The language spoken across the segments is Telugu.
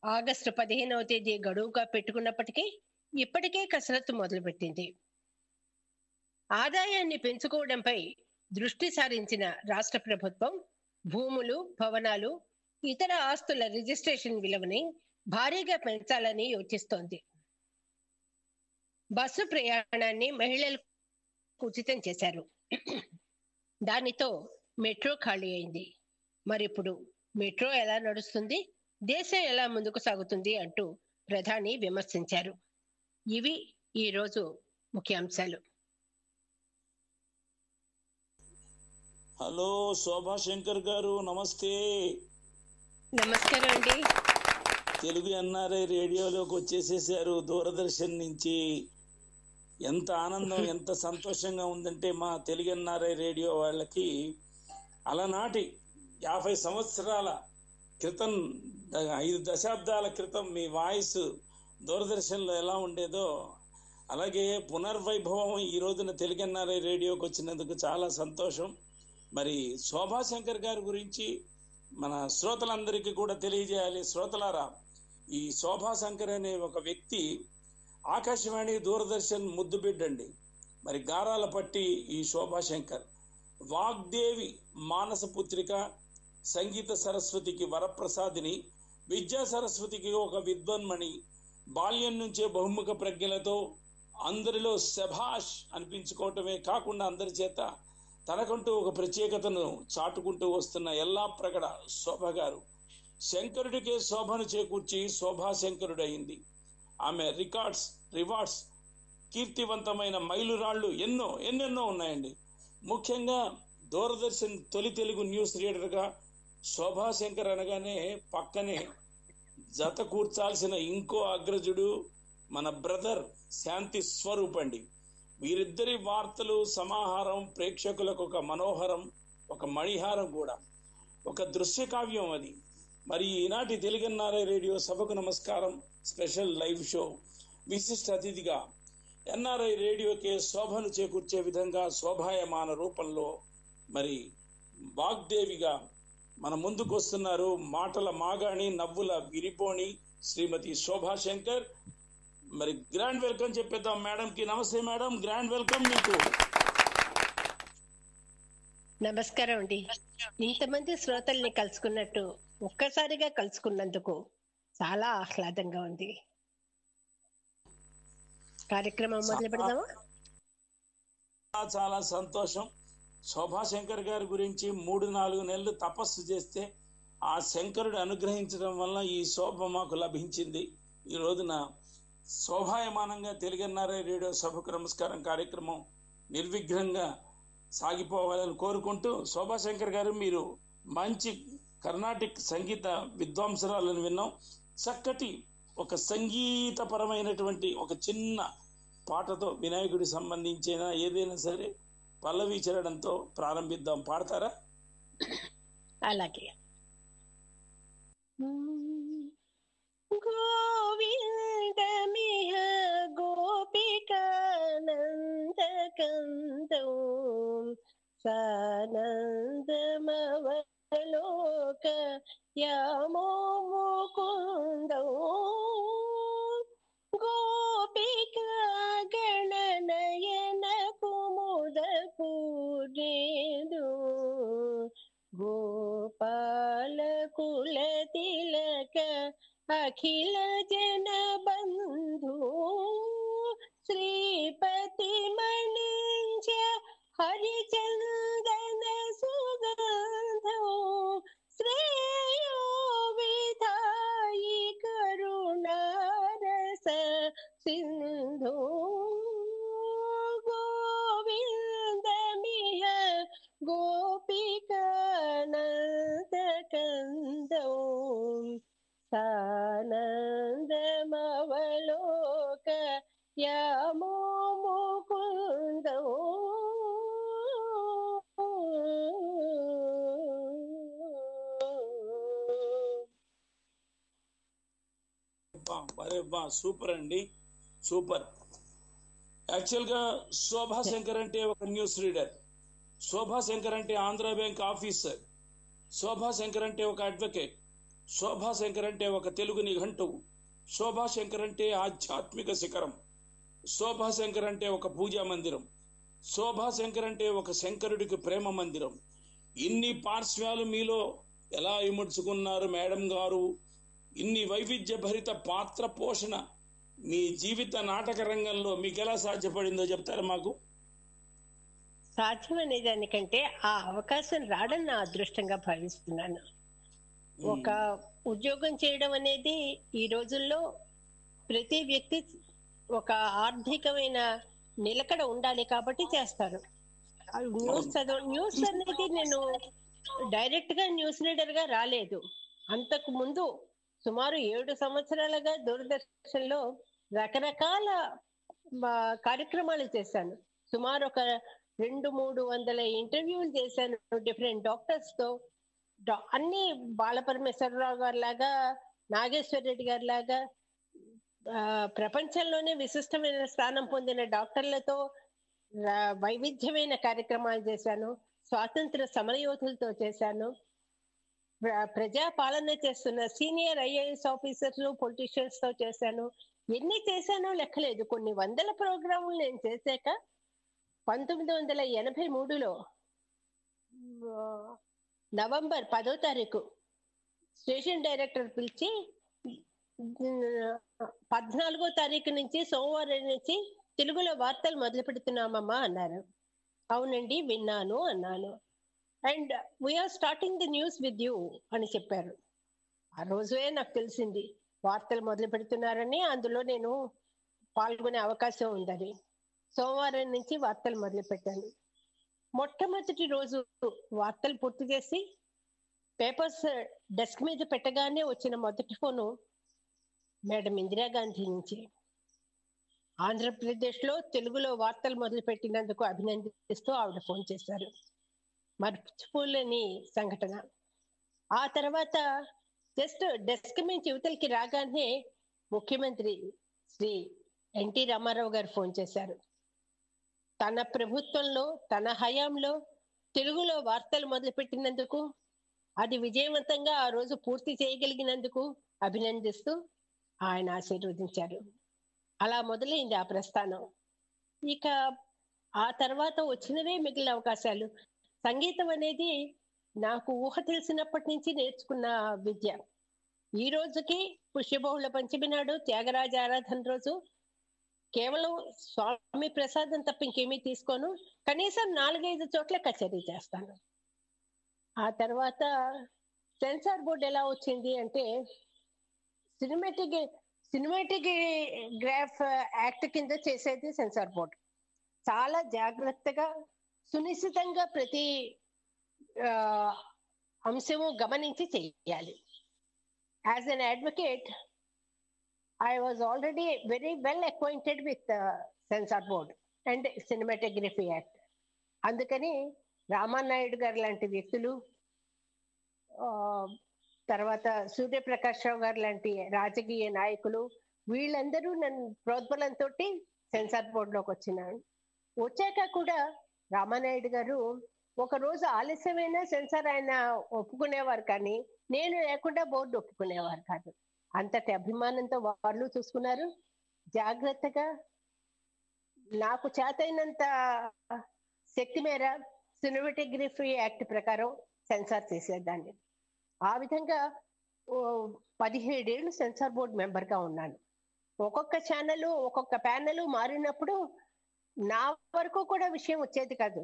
ఆగస్టు పదిహేనవ తేదీ గడువుగా పెట్టుకున్నప్పటికీ ఇప్పటికే కసరత్తు మొదలుపెట్టింది ఆదాయాన్ని పెంచుకోవడంపై దృష్టి సారించిన రాష్ట్ర ప్రభుత్వం భూములు భవనాలు ఇతర ఆస్తుల రిజిస్ట్రేషన్ విలువని భారీగా పెంచాలని యోచిస్తోంది బస్సు ప్రయాణాన్ని మహిళలకు ఉచితం చేశారు దానితో మెట్రో ఖాళీ అయింది మరిప్పుడు మెట్రో ఎలా నడుస్తుంది దేశం ఎలా ముందుకు సాగుతుంది అంటూ ప్రధాని విమర్శించారు ఇవి ఈ రోజు ముఖ్యాంశాలు హలో శోభా శంకర్ గారు నమస్తే నమస్కారం అండి తెలుగు ఎన్ఆర్ఐ రేడియోలోకి వచ్చేసేసారు దూరదర్శన్ నుంచి ఎంత ఆనందం ఎంత సంతోషంగా ఉందంటే మా తెలుగు ఎన్ఆర్ఐ రేడియో వాళ్ళకి అలనాటి యాభై సంవత్సరాల క్రితం ద- ఐదు దశాబ్దాల క్రితం మీ వాయిస్ దూరదర్శన్లో ఎలా ఉండేదో అలాగే పునర్వైభవం ఈ రోజున తెలుగు ఎన్ఆర్ఐ రేడియోకి వచ్చినందుకు చాలా సంతోషం మరి శోభా శంకర్ గారి గురించి మన శ్రోతలందరికీ కూడా తెలియజేయాలి శ్రోతలారా ఈ శోభా శంకర్ అనే ఒక వ్యక్తి ఆకాశవాణి దూరదర్శన్ ముద్దు బిడ్డండి మరి గారాల పట్టి ఈ శోభా శంకర్ వాగ్దేవి మానస పుత్రిక సంగీత సరస్వతికి వరప్రసాదిని విద్యా సరస్వతికి ఒక విద్వన్మణి బాల్యం నుంచే బహుముఖ ప్రజ్ఞలతో అందరిలో శభాష్ అనిపించుకోవటమే కాకుండా అందరి చేత తనకంటూ ఒక ప్రత్యేకతను చాటుకుంటూ వస్తున్న ఎల్లా ప్రగడ శోభ గారు శంకరుడికే శోభను చేకూర్చి శోభా శంకరుడయింది ఆమె రికార్డ్స్ రివార్డ్స్ కీర్తివంతమైన మైలురాళ్ళు ఎన్నో ఎన్నెన్నో ఉన్నాయండి ముఖ్యంగా దూరదర్శన్ తొలి తెలుగు న్యూస్ రీడర్గా శోభా శంకర్ అనగానే పక్కనే జత కూర్చాల్సిన ఇంకో అగ్రజుడు మన బ్రదర్ శాంతి స్వరూప్ అండి వీరిద్దరి వార్తలు సమాహారం ప్రేక్షకులకు ఒక మనోహరం ఒక మణిహారం కూడా ఒక దృశ్య కావ్యం అది మరి ఈనాటి తెలుగన్నారే రేడియో సభకు నమస్కారం స్పెషల్ లైవ్ షో విశిష్ట అతిథిగా ఎన్ఆర్ఐ రేడియోకే శోభను చేకూర్చే విధంగా శోభాయమాన రూపంలో మరి వాగ్దేవిగా మన ముందుకు వస్తున్నారు మాటల మాగాణి నవ్వుల విరిపోణి శ్రీమతి శోభా శంకర్ మరి గ్రాండ్ వెల్కమ్ చెప్పేద్దాం మేడం కి నమస్తే మేడం గ్రాండ్ వెల్కమ్ మీకు నమస్కారం అండి ఇంతమంది శ్రోతల్ని కలుసుకున్నట్టు ఒక్కసారిగా కలుసుకున్నందుకు చాలా ఆహ్లాదంగా ఉంది కార్యక్రమం మొదలు పెడదామా చాలా చాలా సంతోషం శోభా శంకర్ గారి గురించి మూడు నాలుగు నెలలు తపస్సు చేస్తే ఆ శంకరుడు అనుగ్రహించడం వల్ల ఈ శోభ మాకు లభించింది ఈ రోజున శోభాయమానంగా తెలుగన్నారే రేడియో సభకు నమస్కారం కార్యక్రమం నిర్విఘ్నంగా సాగిపోవాలని కోరుకుంటూ శోభా శంకర్ గారు మీరు మంచి కర్ణాటిక్ సంగీత విద్వాంసరాలను విన్నాం చక్కటి ఒక సంగీతపరమైనటువంటి ఒక చిన్న పాటతో వినాయకుడి సంబంధించిన ఏదైనా సరే పల్లవి చేరడంతో ప్రారంభిద్దాం పాడతారా అలాగే గోవిందమిహ గోపికానందకందో సానందమవలోక యామో ముకుందో గోపికా గణనయన కుముద పూజేదు గోపాల కుల తిలక అఖిల జన బంధు శ్రీపతి మణించ హరిచందన సుగంధో శ్రేయో విధాయి కరుణారస సింధు గోవిందమిహ గోపికానందకందో సానందమవలోక యామో ముకుందో బా, అరే బా సూపర్ అండి సూపర్ యాక్చువల్ గా శోభా శంకర్ అంటే ఒక న్యూస్ రీడర్ శోభా శంకర్ అంటే ఆంధ్ర బ్యాంక్ ఆఫీసర్ శోభా శంకర్ అంటే ఒక అడ్వకేట్ శోభాశంకర్ అంటే ఒక తెలుగు నిఘంటువు శోభాశంకర్ అంటే ఆధ్యాత్మిక శిఖరం శోభాశంకర్ అంటే ఒక పూజా మందిరం శోభాశంకర్ అంటే ఒక శంకరుడికి ప్రేమ మందిరం ఇన్ని పార్శ్వాలు మీలో ఎలా ఇముడ్చుకున్నారు మేడం గారు ఇన్ని వైవిధ్య భరిత పాత్ర పోషణ మీ జీవిత నాటక రంగంలో మీకు ఎలా సాధ్యపడిందో చెప్తారా మాకు సాధ్యం అనే దానికంటే ఆ అవకాశం రావడం నా అదృష్టంగా భావిస్తున్నాను ఒక ఉద్యోగం చేయడం అనేది ఈ రోజుల్లో ప్రతి వ్యక్తి ఒక ఆర్థికమైన నిలకడ ఉండాలి కాబట్టి చేస్తారు ఆ న్యూస్ చదవ న్యూస్ అనేది నేను డైరెక్ట్ గా న్యూస్ రీడర్ గా రాలేదు అంతకు ముందు సుమారు ఏడు సంవత్సరాలుగా దూరదర్శన్ లో రకరకాల ఆ, కార్యక్రమాలు చేశాను సుమారు ఒక రెండు మూడు వందల ఇంటర్వ్యూలు చేశాను డిఫరెంట్ డాక్టర్స్ తో డా- అన్ని బాలపరమేశ్వరరావు గారి లాగా నాగేశ్వర రెడ్డి గారి లాగా ఆ, ప్రపంచంలోనే విశిష్టమైన స్థానం పొందిన డాక్టర్లతో ఆ, వైవిధ్యమైన కార్యక్రమాలు చేశాను స్వాతంత్ర సమరయోధులతో చేశాను ప్ర- ప్రజా పాలన చేస్తున్న సీనియర్ ఐఏఎస్ ఆఫీసర్లు పొలిటీషియన్స్ తో చేశాను ఎన్ని చేశానో లెక్కలేదు కొన్ని వందల ప్రోగ్రాములు నేను చేశాక పంతొమ్మిది వందల ఎనభై మూడులో ఆ, నవంబర్ పదో తారీఖు స్టేషన్ డైరెక్టర్ పిలిచి ఆ, పద్నాలుగో తారీఖు నుంచి సోమవారం నుంచి తెలుగులో వార్తలు మొదలు పెడుతున్నామమ్మా అన్నారు అవునండి విన్నాను అన్నాను and we're starting the news with you అని చెప్పారు ఆ రోజే నాకు తెలిసింది వార్తలు మొదలు పెడుతున్నారని అందులో నేను పాల్గొనే అవకాశం ఉందని సోమవారం నుంచి వార్తలు మొదలు పెట్టాను మొట్టమొదటి రోజు వార్తలు పూర్తి చేసి పేపర్స్ డెస్క్ మీద పెట్టగానే వచ్చిన మొదటి ఫోను మేడం ఇందిరాగాంధీ నుంచి ఆంధ్రప్రదేశ్ లో తెలుగులో వార్తలు మొదలు పెట్టినందుకు అభినందిస్తూ ఆవిడ ఫోన్ చేశారు మర్చిపోలేని సంఘటన ఆ తర్వాత జస్ట్ డెస్క్ నుంచి యువతలకి రాగానే ముఖ్యమంత్రి శ్రీ ఎన్టీ రామారావు గారు ఫోన్ చేశారు తన ప్రభుత్వంలో తన హయాంలో తెలుగులో వార్తలు మొదలుపెట్టినందుకు అది విజయవంతంగా ఆ రోజు పూర్తి చేయగలిగినందుకు అభినందిస్తూ ఆయన ఆశీర్వదించారు అలా మొదలైంది ఆ ప్రస్థానం ఇక ఆ తర్వాత వచ్చినవే మిగిలిన అవకాశాలు సంగీతం అనేది నాకు ఊహ తెలిసినప్పటి నుంచి నేర్చుకున్న విద్య ఈ రోజుకి పుష్యబహుళ పంచమి నాడు త్యాగరాజ ఆరాధన రోజు కేవలం స్వామి ప్రసాదం తప్ప ఇంకేమీ తీసుకోను కనీసం నాలుగైదు చోట్ల కచేరీ చేస్తాను ఆ తర్వాత సెన్సార్ బోర్డు ఎలా వచ్చింది అంటే సినిమాటిక్ సినిమాటిక్ గ్రాఫ్ యాక్ట్ కింద చేసేది సెన్సార్ బోర్డు చాలా జాగ్రత్తగా సునిశ్చితంగా ప్రతి ఆ, అంశము గమనించి చేయాలి as an advocate I was already very well acquainted with censor board and cinematography act అందుకని రామానాయుడు గారు లాంటి వ్యక్తులు ఆ, తర్వాత సూర్యప్రకాష్ రావు గారు లాంటి రాజకీయ నాయకులు వీళ్ళందరూ నన్ను ప్రోద్బలంతో సెన్సార్ బోర్డులోకి వచ్చినాను వచ్చాక కూడా రామానాయుడు గారు ఒక రోజు ఆలస్యమైన సెన్సార్ ఆయన ఒప్పుకునేవారు కానీ నేను లేకుండా బోర్డు ఒప్పుకునేవారు కాదు అంతటి అభిమానంతో వాళ్ళు చూసుకున్నారు జాగ్రత్తగా నాకు చేతైనంత శక్తి మేర సినిమాటోగ్రఫీ యాక్ట్ ప్రకారం సెన్సార్ చేసేదాన్ని ఆ విధంగా ఓ పదిహేడేళ్ళు సెన్సార్ బోర్డు మెంబర్ గా ఉన్నాను ఒక్కొక్క ఛానల్ ఒక్కొక్క ప్యానెల్ మారినప్పుడు నా వరకు కూడా విషయం వచ్చేది కాదు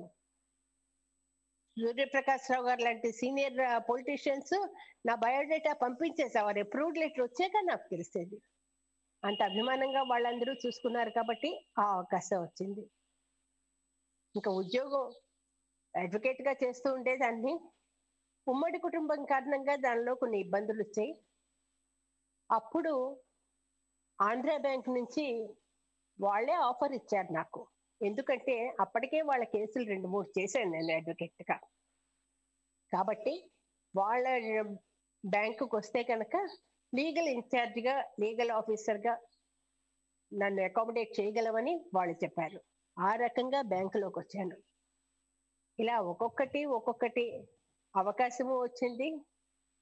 సూర్యప్రకాష్ రావు గారు లాంటి సీనియర్ పొలిటీషియన్స్ నా బయోడేటా పంపించేసేవారు అప్రూవ్డ్ లెటర్ వచ్చాక నాకు తెలిసేది అంత అభిమానంగా వాళ్ళందరూ చూసుకున్నారు కాబట్టి ఆ అవకాశం వచ్చింది ఇంకా ఉద్యోగం అడ్వకేట్ గా చేస్తూ ఉండేదాన్ని ఉమ్మడి కుటుంబం కారణంగా దానిలో కొన్ని ఇబ్బందులు వచ్చాయి అప్పుడు ఆంధ్ర బ్యాంక్ నుంచి వాళ్ళే ఆఫర్ ఇచ్చారు నాకు ఎందుకంటే అప్పటికే వాళ్ళ కేసులు రెండు మూడు చేశాను నేను అడ్వకేట్ గా కాబట్టి వాళ్ళ బ్యాంకుకి వస్తే కనుక లీగల్ ఇన్ఛార్జ్ గా లీగల్ ఆఫీసర్ గా నన్ను అకామిడేట్ చేయగలమని వాళ్ళు చెప్పారు ఆ రకంగా బ్యాంకులోకి వచ్చాను ఇలా ఒక్కొక్కటి ఒక్కొక్కటి అవకాశము వచ్చింది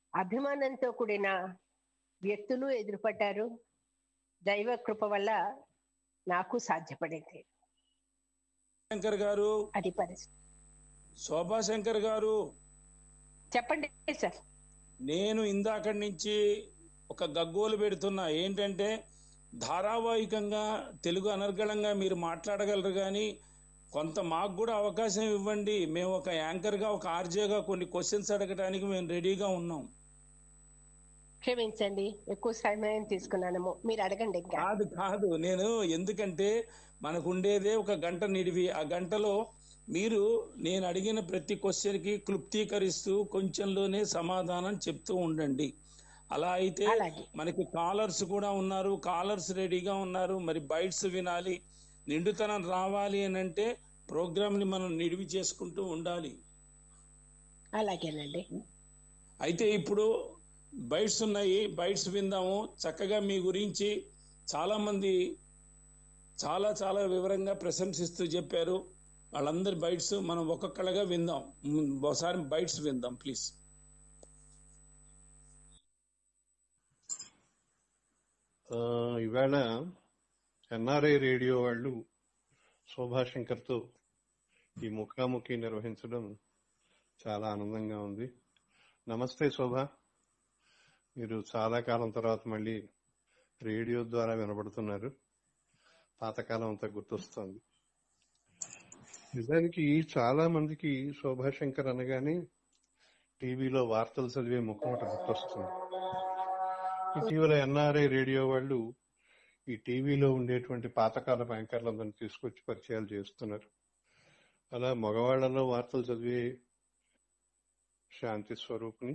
అభిమానంతో కూడిన వ్యక్తులు ఎదురుపడ్డారు దైవ కృప వల్ల నాకు సాధ్యపడింది శంకర్ గారు అది పరిస్థితి శోభా శంకర్ గారు చెప్పండి సార్ నేను ఇందాక నుంచి ఒక గగ్గోలు పెడుతున్నా ఏంటంటే ధారావాహికంగా తెలుగు అనర్గళంగా మీరు మాట్లాడగలరు కానీ కొంత మాకు కూడా అవకాశం ఇవ్వండి మేము ఒక యాంకర్గా ఒక ఆర్జేగా కొన్ని క్వశ్చన్స్ అడగడానికి మేము రెడీగా ఉన్నాం క్షమించండి ఎక్కువ సమయం తీసుకున్నాను మీరు అడగండి ఇంకా కాదు కాదు నేను ఎందుకంటే మనకు ఉండేదే ఒక గంట నిడివి ఆ గంటలో మీరు నేను అడిగిన ప్రతి క్వశ్చన్ కి క్లుప్తీకరిస్తూ కొంచెంలోనే సమాధానం చెప్తూ ఉండండి అలా అయితే అలాగే మనకి కాలర్స్ కూడా ఉన్నారు కాలర్స్ రెడీగా ఉన్నారు మరి బైట్స్ వినాలి నిండుతనం రావాలి అని అంటే ప్రోగ్రామ్ ని మనం నిడివి చేసుకుంటూ ఉండాలి అలాగేనండి అయితే ఇప్పుడు బైట్స్ ఉన్నాయి బైట్స్ విందాము చక్కగా మీ గురించి చాలా మంది చాలా చాలా వివరంగా ప్రశంసిస్తూ చెప్పారు వాళ్ళందరి బైట్స్ మనం ఒక్కొక్కళ్ళగా విందాం మ్, ఒకసారి బైట్స్ విందాం ప్లీజ్ ఆ, ఇవాళ ఎన్ఆర్ఐ రేడియో వాళ్ళు శోభాశంకర్తో ఈ ముఖాముఖి నిర్వహించడం చాలా ఆనందంగా ఉంది నమస్తే శోభ మీరు చాలా కాలం తర్వాత మళ్ళీ రేడియో ద్వారా వినబడుతున్నారు పాతకాలం అంతా గుర్తొస్తుంది నిజానికి చాలా మందికి శోభాశంకర్ అనగానే టీవీలో వార్తలు చదివే ముఖం ఒకటి గుర్తొస్తుంది ఇటీవల ఎన్ఆర్ఐ రేడియో వాళ్ళు ఈ టీవీలో ఉండేటువంటి పాతకాల యాంకర్లందరినీ తీసుకొచ్చి పరిచయాలు చేస్తున్నారు అలా మగవాళ్లలో వార్తలు చదివే శాంతి స్వరూప్ని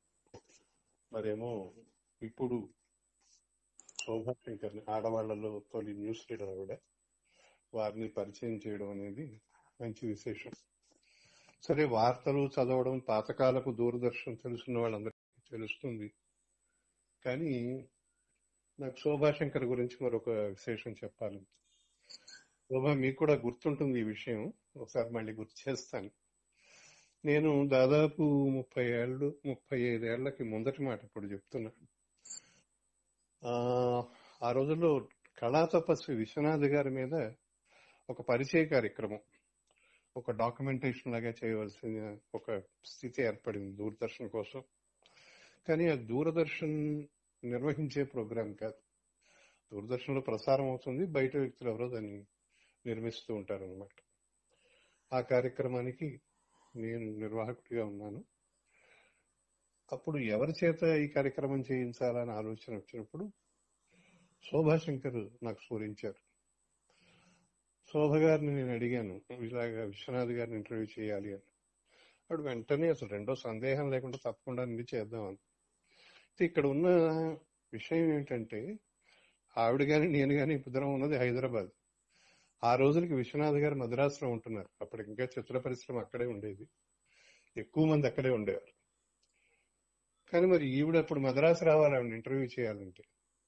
మరేమో ఇప్పుడు శోభాశంకర్ని ఆడవాళ్లలో తొలి న్యూస్ రీడర్ ఆవిడ వారిని పరిచయం చేయడం అనేది మంచి విశేషం సరే వార్తలు చదవడం పాతకాలపు దూరదర్శన్ తెలుసున్న వాళ్ళందరికీ తెలుస్తుంది కానీ నాకు శోభాశంకర్ గురించి మరొక విశేషం చెప్పాలి శోభా మీకు కూడా గుర్తుంటుంది ఈ విషయం ఒకసారి మళ్ళీ గుర్తు చేస్తాను నేను దాదాపు ముప్పై ఏళ్ళు ముప్పై ఐదేళ్లకి ముందటి మాట ఇప్పుడు చెప్తున్నా ఆ, ఆ రోజుల్లో కళా తపస్వి విశ్వనాథ్ గారి మీద ఒక పరిచయ కార్యక్రమం ఒక డాక్యుమెంటేషన్ లాగా చేయవలసిన ఒక స్థితి ఏర్పడింది దూరదర్శన్ కోసం కానీ అది దూరదర్శన్ నిర్వహించే ప్రోగ్రాం కాదు దూరదర్శన్ లో ప్రసారం అవుతుంది బయట వ్యక్తులు ఎవరో దాన్ని నిర్మిస్తూ ఉంటారు అనమాట ఆ కార్యక్రమానికి నేను నిర్వాహకుడిగా ఉన్నాను అప్పుడు ఎవరి చేత ఈ కార్యక్రమం చేయించాలని ఆలోచన వచ్చినప్పుడు శోభాశంకర్ నాకు స్ఫురించారు శోభ గారిని నేను అడిగాను ఇలాగా విశ్వనాథ్ గారిని ఇంటర్వ్యూ చేయాలి అని అప్పుడు వెంటనే అసలు రెండో సందేహం లేకుండా తప్పకుండా అన్ని చేద్దాం అని అయితే ఇక్కడ ఉన్న విషయం ఏంటంటే ఆవిడ గాని నేను గాని ఇద్దరం ఉన్నది హైదరాబాద్ ఆ రోజులకి విశ్వనాథ్ గారు మద్రాసులో ఉంటున్నారు అప్పటికి ఇంకా చిత్ర పరిశ్రమ అక్కడే ఉండేది ఎక్కువ మంది అక్కడే ఉండేవారు కానీ మరి ఈవిడ అప్పుడు మద్రాసు రావాలి ఆవిడ ఇంటర్వ్యూ చేయాలంటే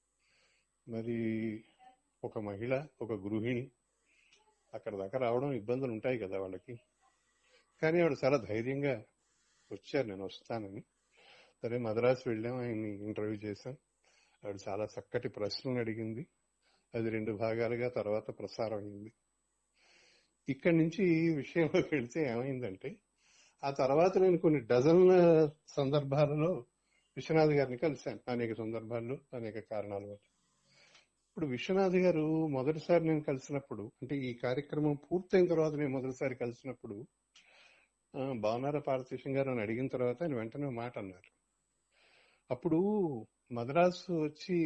మరి ఒక మహిళ ఒక గృహిణి అక్కడ దాకా రావడం ఇబ్బందులు ఉంటాయి కదా వాళ్ళకి కానీ ఆవిడ చాలా ధైర్యంగా వచ్చారు నేను వస్తానని సరే మద్రాసు వెళ్ళాం ఆయన్ని ఇంటర్వ్యూ చేశాం ఆవిడ చాలా చక్కటి ప్రశ్నలు అడిగింది అది రెండు భాగాలుగా తర్వాత ప్రసారం అయింది ఇక్కడి నుంచి ఈ విషయంలోకి వెళ్తే ఏమైందంటే ఆ తర్వాత నేను కొన్ని డజన్ల సందర్భాలలో విశ్వనాథ్ గారిని కలిశాను అనేక సందర్భాల్లో అనేక కారణాల వల్ల ఇప్పుడు విశ్వనాథ్ గారు మొదటిసారి నేను కలిసినప్పుడు అంటే ఈ కార్యక్రమం పూర్తయిన తర్వాత నేను మొదటిసారి కలిసినప్పుడు ఆ, బాగున్నారా పార్వతీశం గారు అని అడిగిన తర్వాత ఆయన వెంటనే ఒక మాట అన్నారు అప్పుడు మద్రాసు వచ్చి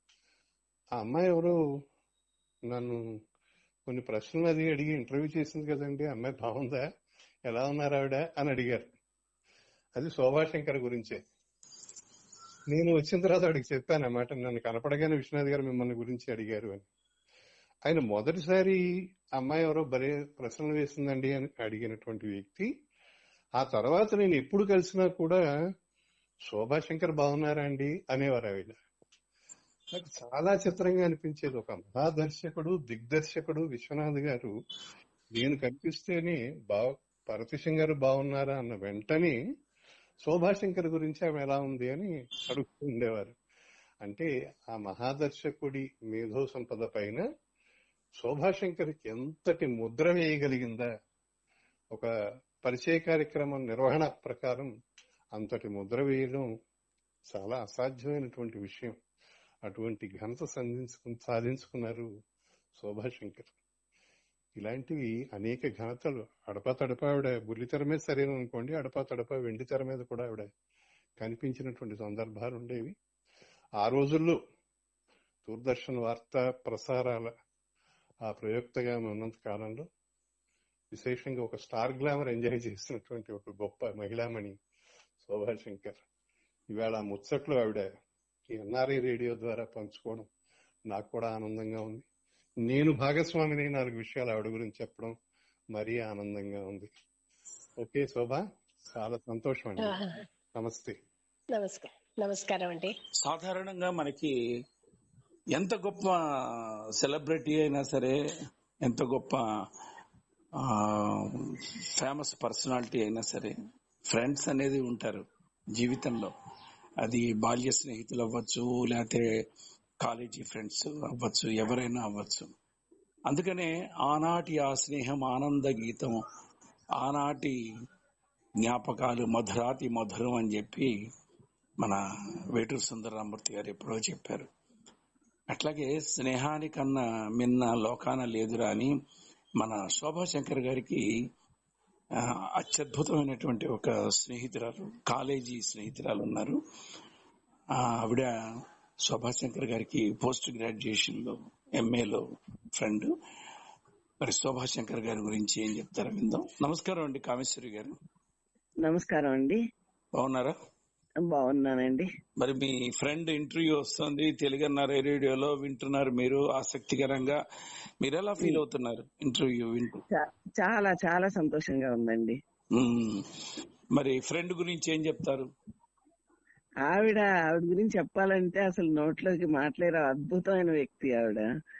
ఆ అమ్మాయి ఎవరో నన్ను కొన్ని ప్రశ్నలు అది అడిగి ఇంటర్వ్యూ చేసింది కదండి ఆ అమ్మాయి బాగుందా ఎలా ఉన్నారు ఆవిడ అని అడిగారు అది శోభాశంకర్ గురించే నేను వచ్చిన తర్వాత ఆవిడకి చెప్పాను అన్నమాట నన్ను కనపడగానే విశ్వనాథ్ గారు మిమ్మల్ని గురించి అడిగారు అని ఆయన మొదటిసారి అమ్మాయి ఎవరో భలే ప్రశ్నలు వేసిందండి అని అడిగినటువంటి వ్యక్తి ఆ తర్వాత నేను ఎప్పుడు కలిసినా కూడా శోభాశంకర్ బాగున్నారా అండి అనేవారు ఆవిడ నాకు చాలా చిత్రంగా అనిపించేది ఒక మహాదర్శకుడు దిగ్దర్శకుడు విశ్వనాథ్ గారు నేను కనిపిస్తేనే బా పరతిశం గారు బాగున్నారా అన్న వెంటనే శోభాశంకర్ గురించి ఆమె ఎలా ఉంది అని అడుగుతూ ఉండేవారు అంటే ఆ మహాదర్శకుడి మేధో సంపద పైన శోభాశంకర్కి ఎంతటి ముద్ర వేయగలిగిందా ఒక పరిచయ కార్యక్రమం నిర్వహణ ప్రకారం అంతటి ముద్ర వేయడం చాలా అసాధ్యమైనటువంటి విషయం అటువంటి ఘనత సాధించుకు సాధించుకున్నారు శోభాశంకర్ ఇలాంటివి అనేక ఘనతలు అడపా తడప ఆవిడ బుల్లి తెర మీద సరైన అనుకోండి అడపా తడప వెండి తెర మీద కూడా ఆవిడ కనిపించినటువంటి సందర్భాలు ఉండేవి ఆ రోజుల్లో దూరదర్శన్ వార్తా ప్రసారాల ఆ ప్రయోక్తగా ఉన్నంత కాలంలో విశేషంగా ఒక స్టార్ గ్లామర్ ఎంజాయ్ చేసినటువంటి ఒక గొప్ప మహిళామణి శోభాశంకర్ ఇవాళ ఆ ముచ్చట్లు ఆవిడ ఈ ఎన్ఆర్ఐ రేడియో ద్వారా పంచుకోవడం నాకు కూడా ఆనందంగా ఉంది నేను భాగస్వామిని నాలుగు విషయాలు ఆవిడ గురించి చెప్పడం మరీ ఆనందంగా ఉంది ఓకే శోభ చాలా సంతోషం అండి ఆ, నమస్తే నమస్కారం నమస్కారం అండి సాధారణంగా మనకి ఎంత గొప్ప సెలబ్రిటీ అయినా సరే ఎంత గొప్ప ఫేమస్ పర్సనాలిటీ అయినా సరే ఫ్రెండ్స్ అనేది ఉంటారు జీవితంలో అది బాల్య స్నేహితులు అవ్వచ్చు లేకపోతే కాలేజీ ఫ్రెండ్స్ అవ్వచ్చు ఎవరైనా అవ్వచ్చు అందుకనే ఆనాటి ఆ స్నేహం ఆనంద గీతం ఆనాటి జ్ఞాపకాలు మధురాతి మధురం అని చెప్పి మన వేటూరు సుందరరామూర్తి గారు ఎప్పుడో చెప్పారు అట్లాగే స్నేహానికన్నా మిన్న లోకాన లేదురా అని మన శోభాశంకర్ గారికి ఆ, అత్యద్భుతమైనటువంటి ఒక స్నేహితురాలు కాలేజీ స్నేహితురాలు ఉన్నారు ఆ, ఆవిడ శోభాశంకర్ గారికి పోస్ట్ గ్రాడ్యుయేషన్ లో ఎంఏలో ఫ్రెండ్ మరి శోభాశంకర్ గారి గురించి ఏం చెప్తారో విందాం నమస్కారం అండి కామేశ్వరి గారు నమస్కారం అండి బాగున్నారా బాగున్నానండి మరి మీ ఫ్రెండ్ ఇంటర్వ్యూ వస్తుంది తెలుగన్నారు రేడియోలో వింటున్నారు మీరు ఆసక్తికరంగా మీరు ఎలా ఫీల్ అవుతున్నారు ఇంటర్వ్యూ వింటూ చా- చాలా చాలా సంతోషంగా ఉందండి మ్మ్. మరి ఫ్రెండ్ గురించి ఏం చెప్తారు ఆవిడ ఆవిడ గురించి చెప్పాలంటే అసలు నోట్లోకి మాట్లాడే అద్భుతమైన వ్యక్తి ఆవిడ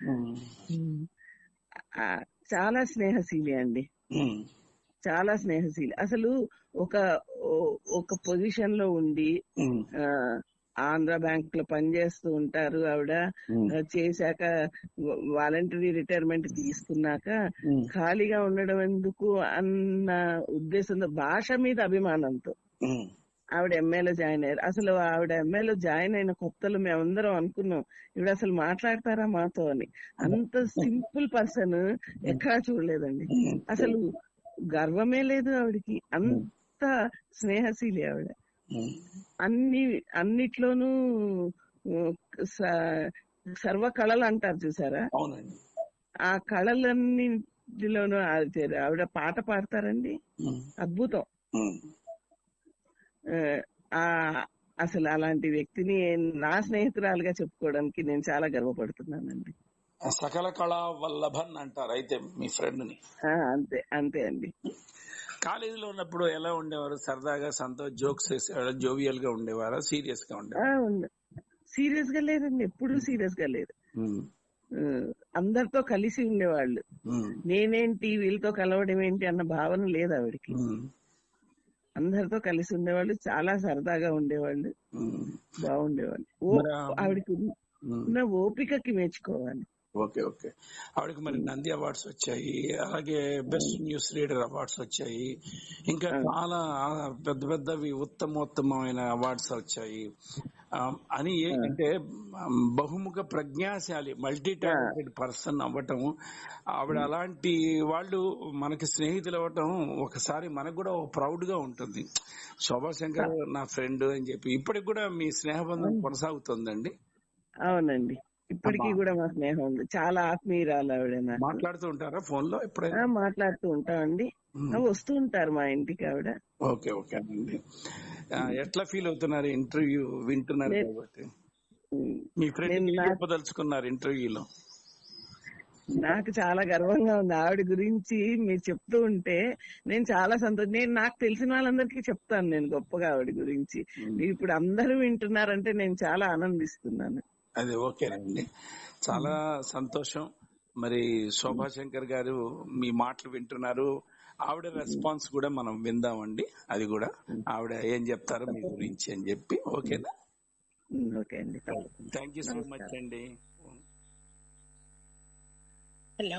ఆ, చాలా స్నేహశీలి అండి మ్మ్. చాలా స్నేహశీలి అసలు ఒక ఓ- ఒక పొజిషన్ లో ఉండి మ్మ్. ఆ, ఆంధ్ర బ్యాంక్ లో పనిచేస్తూ ఉంటారు ఆవిడ మ్మ్. ఆ, చేశాక వాలంటరీ రిటైర్మెంట్ తీసుకున్నాక మ్మ్. ఖాళీగా ఉండడం ఎందుకు అన్న ఉద్దేశంతో భాష మీద అభిమానంతో మ్మ్. ఆవిడ ఎంఏలో జాయిన్ అయ్యారు అసలు ఆవిడ ఎంఏలో జాయిన్ అయిన కొత్తలో మేమందరం అనుకున్నాం ఇవిడ అసలు మాట్లాడతారా మాతో అని అంత సింపుల్ పర్సన్ ఎక్కడా చూడలేదండి మ్మ్. అసలు గర్వమే లేదు ఆవిడకి అంత స్నేహశీలి ఆవిడ మ్మ్. అన్ని అన్నిట్లోనూ ఉ, స- సర్వ కళలు అంటారు చూసారా అవునండి ఆ కళలన్నింటిలోనూ ఆవిడ ఆవిడ పాట పాడతారండి మ్మ్. అద్భుతం మ్మ్. ఆ, ఆ అసలు అలాంటి వ్యక్తిని నా స్నేహితురాలుగా చెప్పుకోవడానికి నేను చాలా గర్వపడుతున్నానండి సకల కళా వల్లభన్ అంటారు అయితే మీ ఫ్రెండ్ ని ఆ, అంతే అంతే అండి కాలేజీలో ఉన్నప్పుడు ఎలా ఉండేవారు సరదాగా సంతోష్ జోక్స్ వేసేవారు జోవియల్ గా ఉండేవారా సీరియస్ గా ఉండేవారు సీరియస్ గా లేదండి ఎప్పుడూ సీరియస్ గా లేదు మ్మ్. ఆ, అందరితో కలిసి ఉండేవాళ్ళు మ్మ్. నేనేంటి వీళ్ళతో కలవడం ఏంటి అన్న భావన లేదు ఆవిడకి మ్మ్. అందరితో కలిసి ఉండేవాళ్ళు చాలా సరదాగా ఉండేవాళ్ళు మ్మ్. బాగుండేవాళ్ళు ఓ మరి ఆ- ఆవిడకి ఉన్న- మ్మ్. ఉన్న ఓపికకి మెచ్చుకోవాలి ఓకే ఓకే ఆవిడకి మరి నంది అవార్డ్స్ వచ్చాయి అలాగే బెస్ట్ న్యూస్ రీడర్ అవార్డ్స్ వచ్చాయి ఇంకా చాలా పెద్ద పెద్దవి ఉత్తమోత్తమైన అవార్డ్స్ వచ్చాయి ఆ, అని ఏ- అంటే మ్, బహుముఖ ప్రజ్ఞాశాలి మల్టీ టాలెంటెడ్ పర్సన్ అవ్వటం ఆవిడ అలాంటి వాళ్ళు మనకి స్నేహితులు అవ్వటం ఒకసారి మనకు కూడా ప్రౌడ్ గా ఉంటుంది శోభా శంకర్ నా ఫ్రెండ్ అని చెప్పి ఇప్పటికి కూడా మీ స్నేహబంధం కొనసాగుతుందండి అవునండి ఇప్పటికీ అమ్మా. కూడా మా స్నేహం ఉంది చాలా ఆత్మీయురాలు ఆవిడ నాకు. మాట్లాడుతూ ఉంటారా ఫోన్ లో ఆ, ఎప్పుడైనా మాట్లాడుతూ ఉంటామండి మ్మ్. ఆ, వస్తూ ఉంటారు మా ఇంటికి ఆవిడ ఓకే ఓకే అండి ఆ, ఎట్లా ఫీల్ అవుతున్నారు ఇంటర్వ్యూ వింటున్నారు నేను- కాబట్టి ఉమ్, మీ ఫ్రెండ్ నేను నా- చెప్పదలుచుకున్నారు ఇంటర్వ్యూలో నాకు చాలా గర్వంగా ఉంది ఆవిడ గురించి మీరు చెప్తూ ఉంటే నేను చాలా సంతోషం నేను నాకు తెలిసిన వాళ్ళందరికీ చెప్తాను నేను గొప్పగా ఆవిడ గురించి మీరు ఇప్పుడు అందరూ వింటున్నారంటే నేను చాలా ఆనందిస్తున్నాను అది ఓకేనండి చాలా సంతోషం మరి శోభా శంకర్ గారు మీ మాటలు వింటున్నారు ఆవిడ రెస్పాన్స్ కూడా మనం విందామండి అది కూడా ఆవిడ ఏం చెప్తారో మీ గురించి అని చెప్పి ఓకేనా ఓకే అండి తప్పకుండా. థ్యాంక్ యూ సో మచ్ నమస్కారం. అండి హలో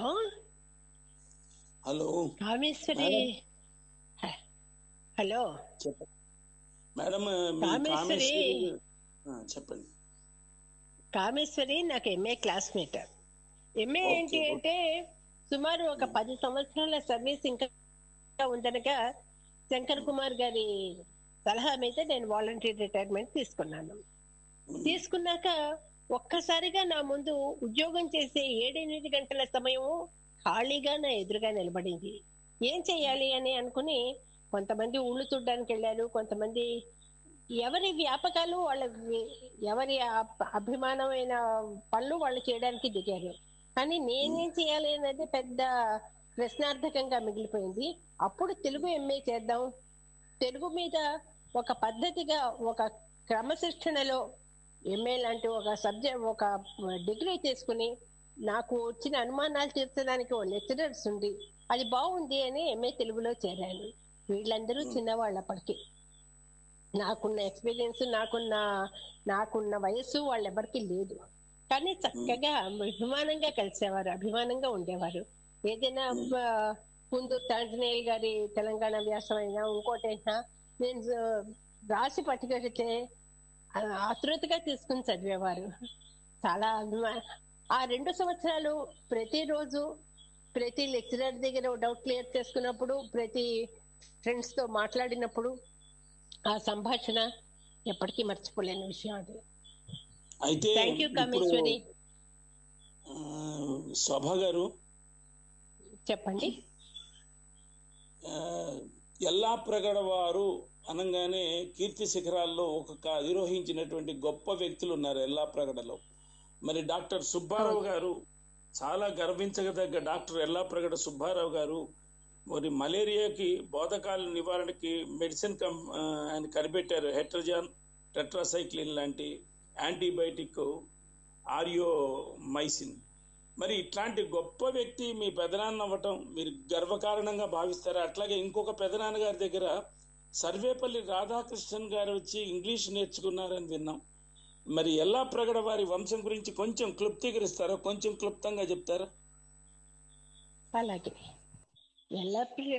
హలో కామేశ్వరి మేడం. హ- హలో చెప్పండి మేడం మీ కామేశ్వరి. కామేశ్వరి ఆ, చెప్పండి కామేశ్వరి నాకు ఎంఏ క్లాస్మేట్ ఎంఏ ఓకే, ఏంటి ఓకే. అంటే సుమారు ఒక పది సంవత్సరాల సర్వీస్ ఇంకా ఉందనగా శంకర్ కుమార్ గారి సలహా మీద నేను వాలంటరీ రిటైర్మెంట్ తీసుకున్నాను తీసుకున్నాక ఒక్కసారిగా నా ముందు ఉద్యోగం చేసే ఏడెనిమిది గంటల సమయం ఖాళీగా నా ఎదురుగా నిలబడింది ఏం చేయాలి అని అనుకుని కొంతమంది ఊళ్ళు చూడడానికి వెళ్ళారు కొంతమంది ఎవరి వ్యాపకాలు వాళ్ళ వి- ఎవరి అబ్- అభిమానమైన పనులు వాళ్ళు చేయడానికి దిగారు కానీ నేనేం చేయాలి అనేది పెద్ద ప్రశ్నార్థకంగా మిగిలిపోయింది అప్పుడు తెలుగు ఎంఏ చేద్దాం తెలుగు మీద ఒక పద్ధతిగా ఒక క్రమశిక్షణలో ఎంఏ లాంటి ఒక సబ్జెక్ట్ ఒక డిగ్రీ తీసుకుని నాకు వచ్చిన అనుమానాలు తీర్చడానికి ఓ లెక్చరర్స్ ఉంది అది బాగుంది అని ఎంఏ తెలుగులో చేరాను వీళ్ళందరూ చిన్నవాళ్ళప్పటికి నాకున్న ఎక్స్పీరియన్స్ నాకున్న నాకున్న వయస్సు వాళ్ళెవరికి లేదు కానీ చక్కగా అభిమానంగా కలిసేవారు అభిమానంగా ఉండేవారు ఏదైనా ఆ, ముందు తాంజనేయులు గారి తెలంగాణ వ్యాసం అయినా ఇంకోటైనా నేను ఆ, రాసి పట్టుకెడితే ఆ, ఆతృతగా తీసుకుని చదివేవారు చాలా అభిమా ఆ రెండు సంవత్సరాలు ప్రతిరోజు ప్రతి లెక్చరర్ దగ్గర డౌట్ క్లియర్ చేసుకున్నప్పుడు ప్రతి ఫ్రెండ్స్ తో మాట్లాడినప్పుడు ఆ సంభాషణ ఎప్పటికీ మర్చిపోలేని విషయం అది అయితే థ్యాంక్ యూ ఇప్పుడు కామేశ్వరి ఆ, శోభ గారు చెప్పండి ఆ, ఎల్లా ప్రగడ వారు అనగానే కీర్తి శిఖరాల్లో ఒక అధిరోహించినటువంటి గొప్ప వ్యక్తులు ఉన్నారు ఎల్లా ప్రగడలో మరి డాక్టర్ సుబ్బారావు గారు చాలా గర్వించదగ్గ డాక్టర్ ఎల్లా ప్రగడ సుబ్బారావు గారు మరి మలేరియాకి బోధకాల నివారణకి మెడిసిన్ కం ఆ, ఆయన కనిపెట్టారు హెట్రజాన్ టెట్రాసైక్లిన్ లాంటి యాంటీబయాటిక్ ఆరియోమైసిన్ మరి ఇట్లాంటి గొప్ప వ్యక్తి మీ పెదనాన్న అవ్వటం మీరు గర్వకారణంగా భావిస్తారా అట్లాగే ఇంకొక పెదనాన్న గారి దగ్గర సర్వేపల్లి రాధాకృష్ణన్ గారు వచ్చి ఇంగ్లీష్ నేర్చుకున్నారని విన్నాం మరి ఎల్లా ప్రగడ వారి వంశం గురించి కొంచెం క్లుప్తీకరిస్తారా కొంచెం క్లుప్తంగా చెప్తారా అలాగే ఎల్లప్రి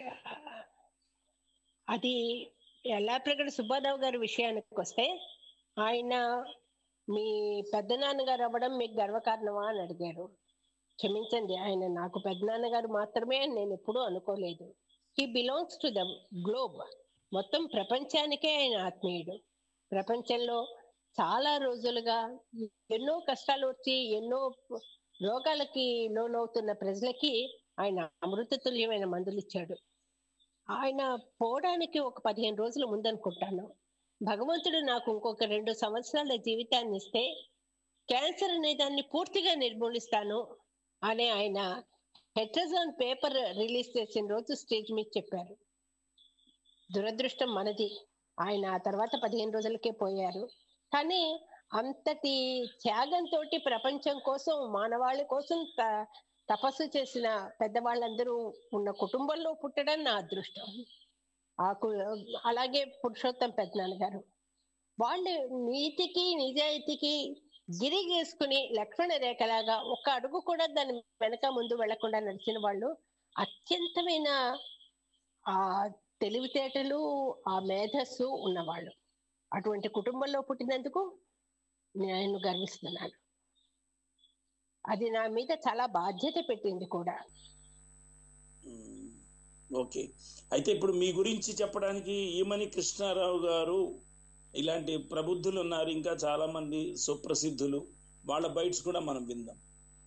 అది ఎల్లాప్రగడ సుబ్బారావు గారి విషయానికి వస్తే ఆయన మీ పెద్దనాన్నగారు అవ్వడం మీకు గర్వకారణమా అని అడిగారు క్షమించండి ఆయన నాకు పెద్దనాన్నగారు మాత్రమే అని నేను ఎప్పుడూ అనుకోలేదు he belongs to the globe మొత్తం ప్రపంచానికే ఆయన ఆత్మీయుడు ప్రపంచంలో చాలా రోజులుగా ఎన్నో కష్టాలు వచ్చి ఎన్నో రోగాలకి లోనవుతున్న ప్రజలకి ఆయన అమృతతుల్యమైన మందులు ఇచ్చాడు ఆయన పోవడానికి ఒక పదిహేను రోజుల ముందనుకుంటాను భగవంతుడు నాకు ఇంకొక రెండు సంవత్సరాల జీవితాన్ని ఇస్తే క్యాన్సర్ అనే దాన్ని పూర్తిగా నిర్మూలిస్తాను అని ఆయన హెట్రజాన్ పేపర్ రిలీజ్ చేసిన రోజు స్టేజ్ మీద చెప్పారు దురదృష్టం మనది ఆయన ఆ తర్వాత పదిహేను రోజులకే పోయారు కానీ అంతటి త్యాగంతో ప్రపంచం కోసం మానవాళి కోసం త- తపస్సు చేసిన పెద్దవాళ్ళందరూ ఉన్న కుటుంబంలో పుట్టడం నా అదృష్టం ఆ కు- అలాగే పురుషోత్తం పెద్దనాన్న గారు వాళ్ళు నీతికి నిజాయితీకి గిరి గీసుకుని లక్ష్మణ రేఖలాగా ఒక్క అడుగు కూడా దాని వెనక ముందు వెళ్లకుండా నడిచిన వాళ్ళు అత్యంతమైన ఆ తెలివితేటలు ఆ మేధస్సు ఉన్నవాళ్ళు అటువంటి కుటుంబంలో పుట్టినందుకు నేను గర్విస్తున్నాను అది నా మీద చాలా బాధ్యత పెట్టింది కూడా మ్మ్. ఓకే అయితే ఇప్పుడు మీ గురించి చెప్పడానికి ఈమని కృష్ణారావు గారు ఇలాంటి ప్రబుద్ధులు ఉన్నారు ఇంకా చాలా మంది సుప్రసిద్ధులు వాళ్ళ బైట్స్ కూడా మనం విందాం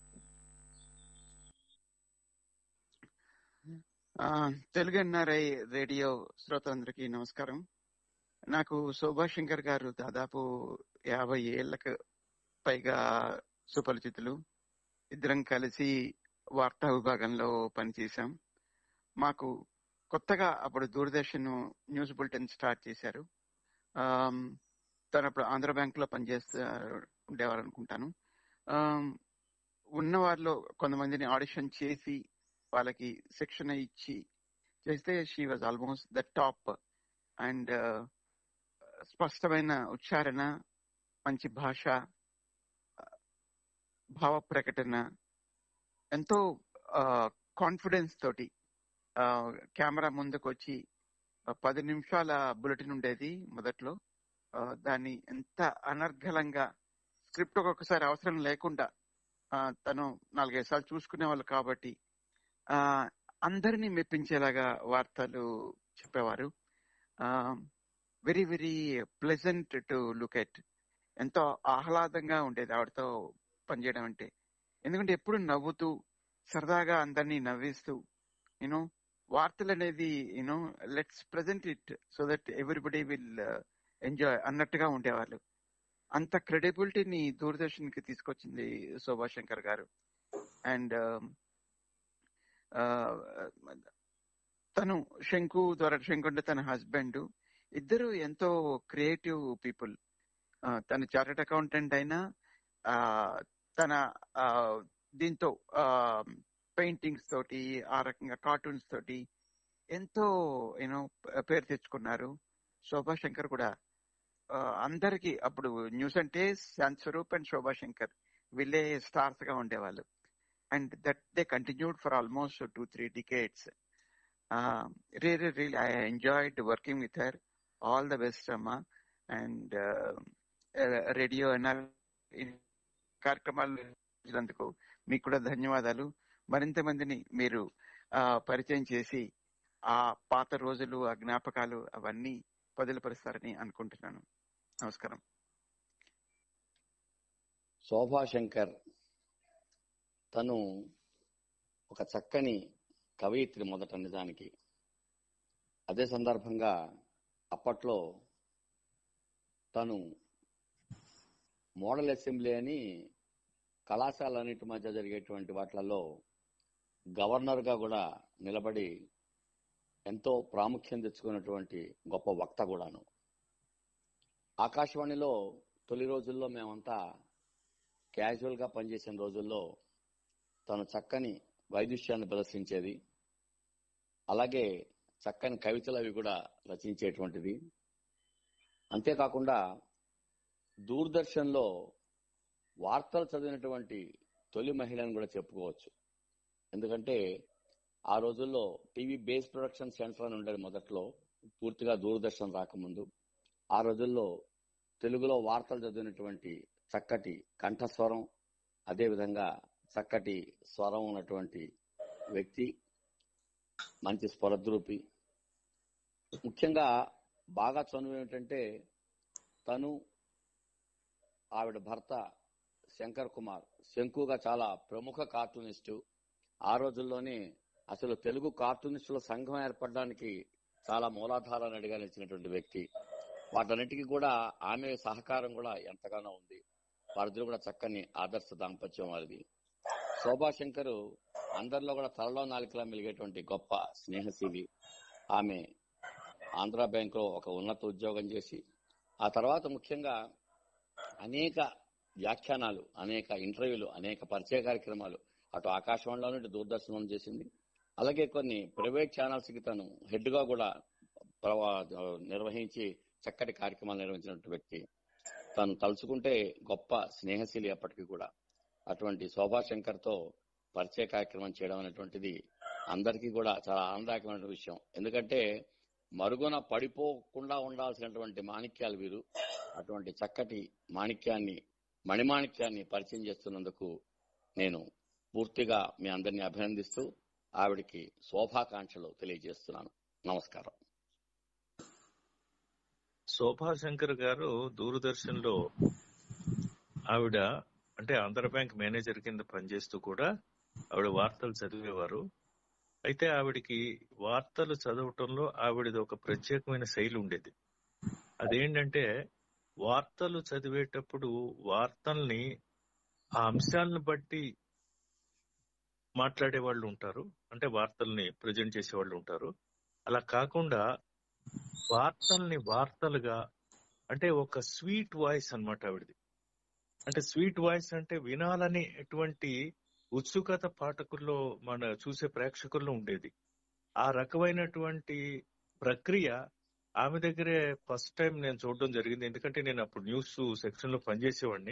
ఆ, తెలుగు ఎన్ఆర్ఐ రేడియో శ్రోతలందరికీ నమస్కారం నాకు శోభా శంకర్ గారు దాదాపు యాభై ఏళ్లకు పైగా సుపరిచితులు ఇద్దరం కలిసి వార్తా విభాగంలో పనిచేశాం మాకు కొత్తగా అప్పుడు దూరదర్శన్ న్యూస్ బులెటిన్ స్టార్ట్ చేశారు ఆమ్, తను అప్పుడు ఆంధ్ర బ్యాంక్ లో పనిచేస్తూ ఉండేవారు అనుకుంటాను ఆమ్, ఉన్న వారిలో కొంతమందిని ఆడిషన్ చేసి వాళ్ళకి శిక్షణ ఇచ్చి చేస్తే she was almost the top and స్పష్టమైన ఉచ్చారణ మంచి భాష భావ ప్రకటన ఎంతో కాన్ఫిడెన్స్ తోటి కెమెరా ముందుకు వచ్చి పది నిమిషాల బులెటిన్ ఉండేది మొదట్లో దాన్ని ఎంత అనర్గళంగా స్క్రిప్ట్ ఒక్కొక్కసారి అవసరం లేకుండా తను నాలుగైదు సార్లు చూసుకునే వాళ్ళు కాబట్టి అందరినీ మెప్పించేలాగా వార్తలు చెప్పేవారు very very pleasant to look at ఎంతో ఆహ్లాదంగా ఉండేది ఆవిడతో పనిచేయడం అంటే ఎందుకంటే ఎప్పుడు నవ్వుతూ సరదాగా అందరినీ నవ్విస్తూ యూనో వార్తలు అనేది you know let's present it so that everybody will enjoy అన్నట్టుగా ఉండేవాళ్ళు అంత క్రెడిబిలిటీని దూరదర్శన్ కి తీసుకొచ్చింది శోభా శంకర్ గారు అండ్ తను శంకు ద్వారా శంకు అంటే తన హస్బెండ్ ఇద్దరు ఎంతో క్రియేటివ్ పీపుల్ తన చార్టెడ్ అకౌంటెంట్ అయినా తన దీంతో పెయింటింగ్స్ తోటి ఆ రకంగా కార్టూన్స్ తోటి ఎంతో యూనో పేరు తెచ్చుకున్నారు శోభా శంకర్ కూడా అందరికి అప్పుడు న్యూస్ అంటే శాంత్ స్వరూప్ అండ్ శోభా శంకర్ వీళ్ళే స్టార్స్ గా ఉండేవాళ్ళు and that they continued for almost two three decades really really I enjoyed working with her all the best అమ్మా అండ్ రేడియో కార్యక్రమాలు మీకు కూడా ధన్యవాదాలు మరింత మందిని మీరు పరిచయం చేసి ఆ పాత రోజులు ఆ జ్ఞాపకాలు అవన్నీ వదిలిపరుస్తారని అనుకుంటున్నాను నమస్కారం శోభాశంకర్ తను ఒక చక్కని కవయిత్రి మొదట నిజానికి అదే సందర్భంగా అప్పట్లో తను మోడల్ అసెంబ్లీ అని కళాశాలన్నిటి మధ్య జరిగేటువంటి వాటిలలో గవర్నర్గా కూడా నిలబడి ఎంతో ప్రాముఖ్యం తెచ్చుకున్నటువంటి గొప్ప వక్త కూడాను ఆకాశవాణిలో తొలి రోజుల్లో మేమంతా క్యాజువల్ గా పనిచేసిన రోజుల్లో తను చక్కని వైదుష్యాన్ని ప్రదర్శించేది అలాగే చక్కని కవితలు అవి కూడా రచించేటువంటిది అంతేకాకుండా దూరదర్శన్లో వార్తలు చదివినటువంటి తొలి మహిళను కూడా చెప్పుకోవచ్చు ఎందుకంటే ఆ రోజుల్లో టీవీ బేస్ ప్రొడక్షన్ సెంటర్ అని ఉండేది మొదట్లో పూర్తిగా దూరదర్శన్ రాకముందు ఆ రోజుల్లో తెలుగులో వార్తలు చదివినటువంటి చక్కటి కంఠస్వరం అదేవిధంగా చక్కటి స్వరం ఉన్నటువంటి వ్యక్తి మంచి స్వరద్రూపి ముఖ్యంగా బాగా చనువు ఏమిటంటే తను ఆవిడ భర్త శంకర్ కుమార్ శంకుగా చాలా ప్రముఖ కార్టూనిస్టు ఆ రోజుల్లోనే అసలు తెలుగు కార్టూనిస్టుల సంఘం ఏర్పడడానికి చాలా మూలాధారాన్ని అడిగా నిలిచినటువంటి వ్యక్తి వాటన్నిటికీ కూడా ఆమె సహకారం కూడా ఎంతగానో ఉంది వారిద్దరు కూడా చక్కని ఆదర్శ దాంపత్యం వారిది శోభాశంకర్ అందరిలో కూడా తలలో నాలుకలా మెలిగేటువంటి గొప్ప స్నేహశీలి ఆమె ఆంధ్ర బ్యాంక్ లో ఒక ఉన్నత ఉద్యోగం చేసి ఆ తర్వాత ముఖ్యంగా అనేక వ్యాఖ్యానాలు అనేక ఇంటర్వ్యూలు అనేక పరిచయ కార్యక్రమాలు అటు ఆకాశవాణిలో నుండి దూరదర్శనం చేసింది అలాగే కొన్ని ప్రైవేట్ ఛానల్స్ కి తను హెడ్ గా కూడా నిర్వహించి చక్కటి కార్యక్రమాలు నిర్వహించినటువంటి వ్యక్తి తను తలుచుకుంటే గొప్ప స్నేహశీలి అప్పటికి కూడా అటువంటి శోభాశంకర్ తో పరిచయ కార్యక్రమం చేయడం అనేటువంటిది అందరికీ కూడా చాలా ఆనందదాయకమైన విషయం ఎందుకంటే మరుగున పడిపోకుండా ఉండాల్సినటువంటి మాణిక్యాలు వీరు అటువంటి చక్కటి మాణిక్యాన్ని మణిమాణిక్యాన్ని పరిచయం చేస్తున్నందుకు నేను పూర్తిగా మీ అందరినీ అభినందిస్తూ ఆవిడికి శోభాకాంక్షలు తెలియజేస్తున్నాను నమస్కారం శోభాశంకర్ గారు దూరదర్శన్ లో ఆవిడ అంటే ఆంధ్ర బ్యాంక్ మేనేజర్ కింద పనిచేస్తూ కూడా ఆవిడ వార్తలు చదివేవారు అయితే ఆవిడికి వార్తలు చదవటంలో ఆవిడది ఒక ప్రత్యేకమైన శైలి ఉండేది అదేంటంటే వార్తలు చదివేటప్పుడు వార్తల్ని ఆ అంశాలను బట్టి మాట్లాడే వాళ్ళు ఉంటారు అంటే వార్తల్ని ప్రజెంట్ చేసే వాళ్ళు ఉంటారు అలా కాకుండా వార్తల్ని వార్తలుగా అంటే ఒక స్వీట్ వాయిస్ అన్నమాట ఆవిడది అంటే స్వీట్ వాయిస్ అంటే వినాలని ఎటువంటి ఉత్సుకత పాఠకుల్లో మన చూసే ప్రేక్షకుల్లో ఉండేది ఆ రకమైనటువంటి ప్రక్రియ ఆమె దగ్గరే ఫస్ట్ టైం నేను చూడడం జరిగింది ఎందుకంటే నేను అప్పుడు న్యూస్ సెక్షన్ లో పనిచేసేవాడిని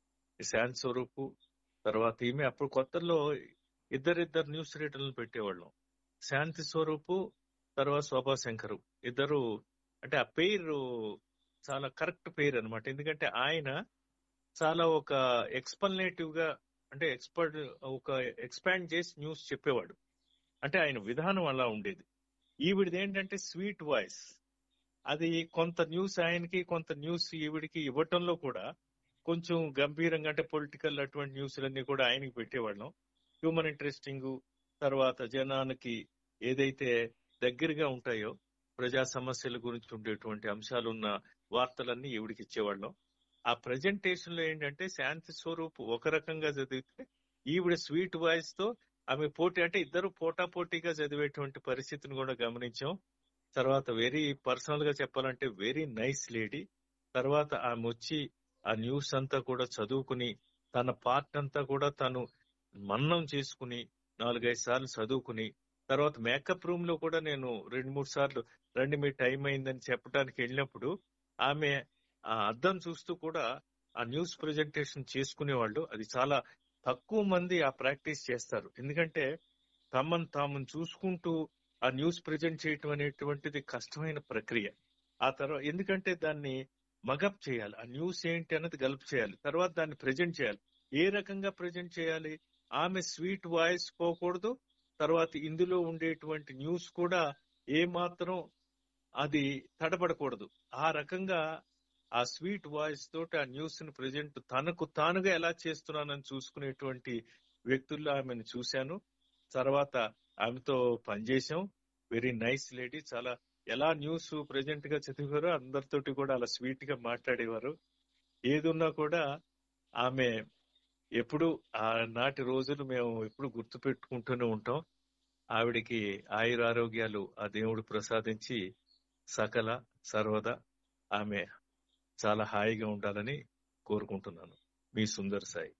శాంతి స్వరూప్ తర్వాత ఈమె అప్పుడు కొత్తలో ఇద్దరిద్దరు న్యూస్ రీడర్లను పెట్టేవాళ్ళం శాంతి స్వరూపు తర్వాత శోభా శంకరు ఇద్దరు అంటే ఆ పేరు చాలా కరెక్ట్ పేరు అన్నమాట ఎందుకంటే ఆయన చాలా ఒక ఎక్స్పల్నేటివ్ గా అంటే ఎక్స్పర్ట్ ఒక ఎక్స్పాండ్ చేసి న్యూస్ చెప్పేవాడు అంటే ఆయన విధానం అలా ఉండేది ఈవిడిది ఏంటంటే స్వీట్ వాయిస్ అది కొంత న్యూస్ ఆయనకి కొంత న్యూస్ ఈవిడికి ఇవ్వటంలో కూడా కొంచెం గంభీరంగా అంటే పొలిటికల్ అటువంటి న్యూస్లన్నీ కూడా ఆయనకి పెట్టేవాళ్ళం హ్యూమన్ ఇంట్రెస్టింగ్ తర్వాత జనానికి ఏదైతే దగ్గరగా ఉంటాయో ప్రజా సమస్యల గురించి ఉండేటువంటి అంశాలు ఉన్న వార్తలన్నీ ఈవిడికి ఇచ్చేవాళ్ళం ఆ ప్రజెంటేషన్ లో ఏంటంటే శాంతి స్వరూప్ ఒక రకంగా చదివితే ఈవిడ స్వీట్ వాయిస్ తో ఆమె పోటీ అంటే ఇద్దరు పోటా పోటీగా చదివేటువంటి పరిస్థితిని కూడా గమనించాం తర్వాత వెరీ పర్సనల్ గా చెప్పాలంటే వెరీ నైస్ లేడీ తర్వాత ఆమె వచ్చి ఆ న్యూస్ అంతా కూడా చదువుకుని తన పార్ట్ అంతా కూడా తను మన్నం చేసుకుని నాలుగైదు సార్లు చదువుకుని తర్వాత మేకప్ రూమ్ లో కూడా నేను రెండు మూడు సార్లు రండి మీ టైం అయిందని చెప్పడానికి వెళ్ళినప్పుడు ఆమె ఆ అద్దం చూస్తూ కూడా ఆ న్యూస్ ప్రజెంటేషన్ చేసుకునేవాళ్ళు అది చాలా తక్కువ మంది ఆ ప్రాక్టీస్ చేస్తారు ఎందుకంటే తమను తాము చూసుకుంటూ ఆ న్యూస్ ప్రజెంట్ చేయటం అనేటువంటిది కష్టమైన ప్రక్రియ ఆ తర్వాత ఎందుకంటే దాన్ని మగప్ చేయాలి ఆ న్యూస్ ఏంటి అన్నది గల్ప్ చేయాలి తర్వాత దాన్ని ప్రజెంట్ చేయాలి ఏ రకంగా ప్రజెంట్ చేయాలి ఆమె స్వీట్ వాయిస్ పోకూడదు తర్వాత ఇందులో ఉండేటువంటి న్యూస్ కూడా ఏ మాత్రం అది తడబడకూడదు ఆ రకంగా ఆ స్వీట్ వాయిస్ తోటి ఆ న్యూస్ ని ప్రజెంట్ తనకు తానుగా ఎలా చేస్తున్నానని చూసుకునేటువంటి వ్యక్తుల్లో ఆమెను చూశాను తర్వాత ఆమెతో పనిచేశాం వెరీ నైస్ లేడీ చాలా ఎలా న్యూస్ ప్రెజెంట్ గా చదివారో అందరితోటి కూడా అలా స్వీట్ గా మాట్లాడేవారు ఏదున్నా కూడా ఆమె ఎప్పుడు ఆ నాటి రోజులు మేము ఎప్పుడు గుర్తు పెట్టుకుంటూనే ఉంటాం ఆవిడికి ఆయురారోగ్యాలు ఆ దేవుడు ప్రసాదించి సకల సర్వదా ఆమె చాలా హాయిగా ఉండాలని కోరుకుంటున్నాను మీ సుందర్ సాయి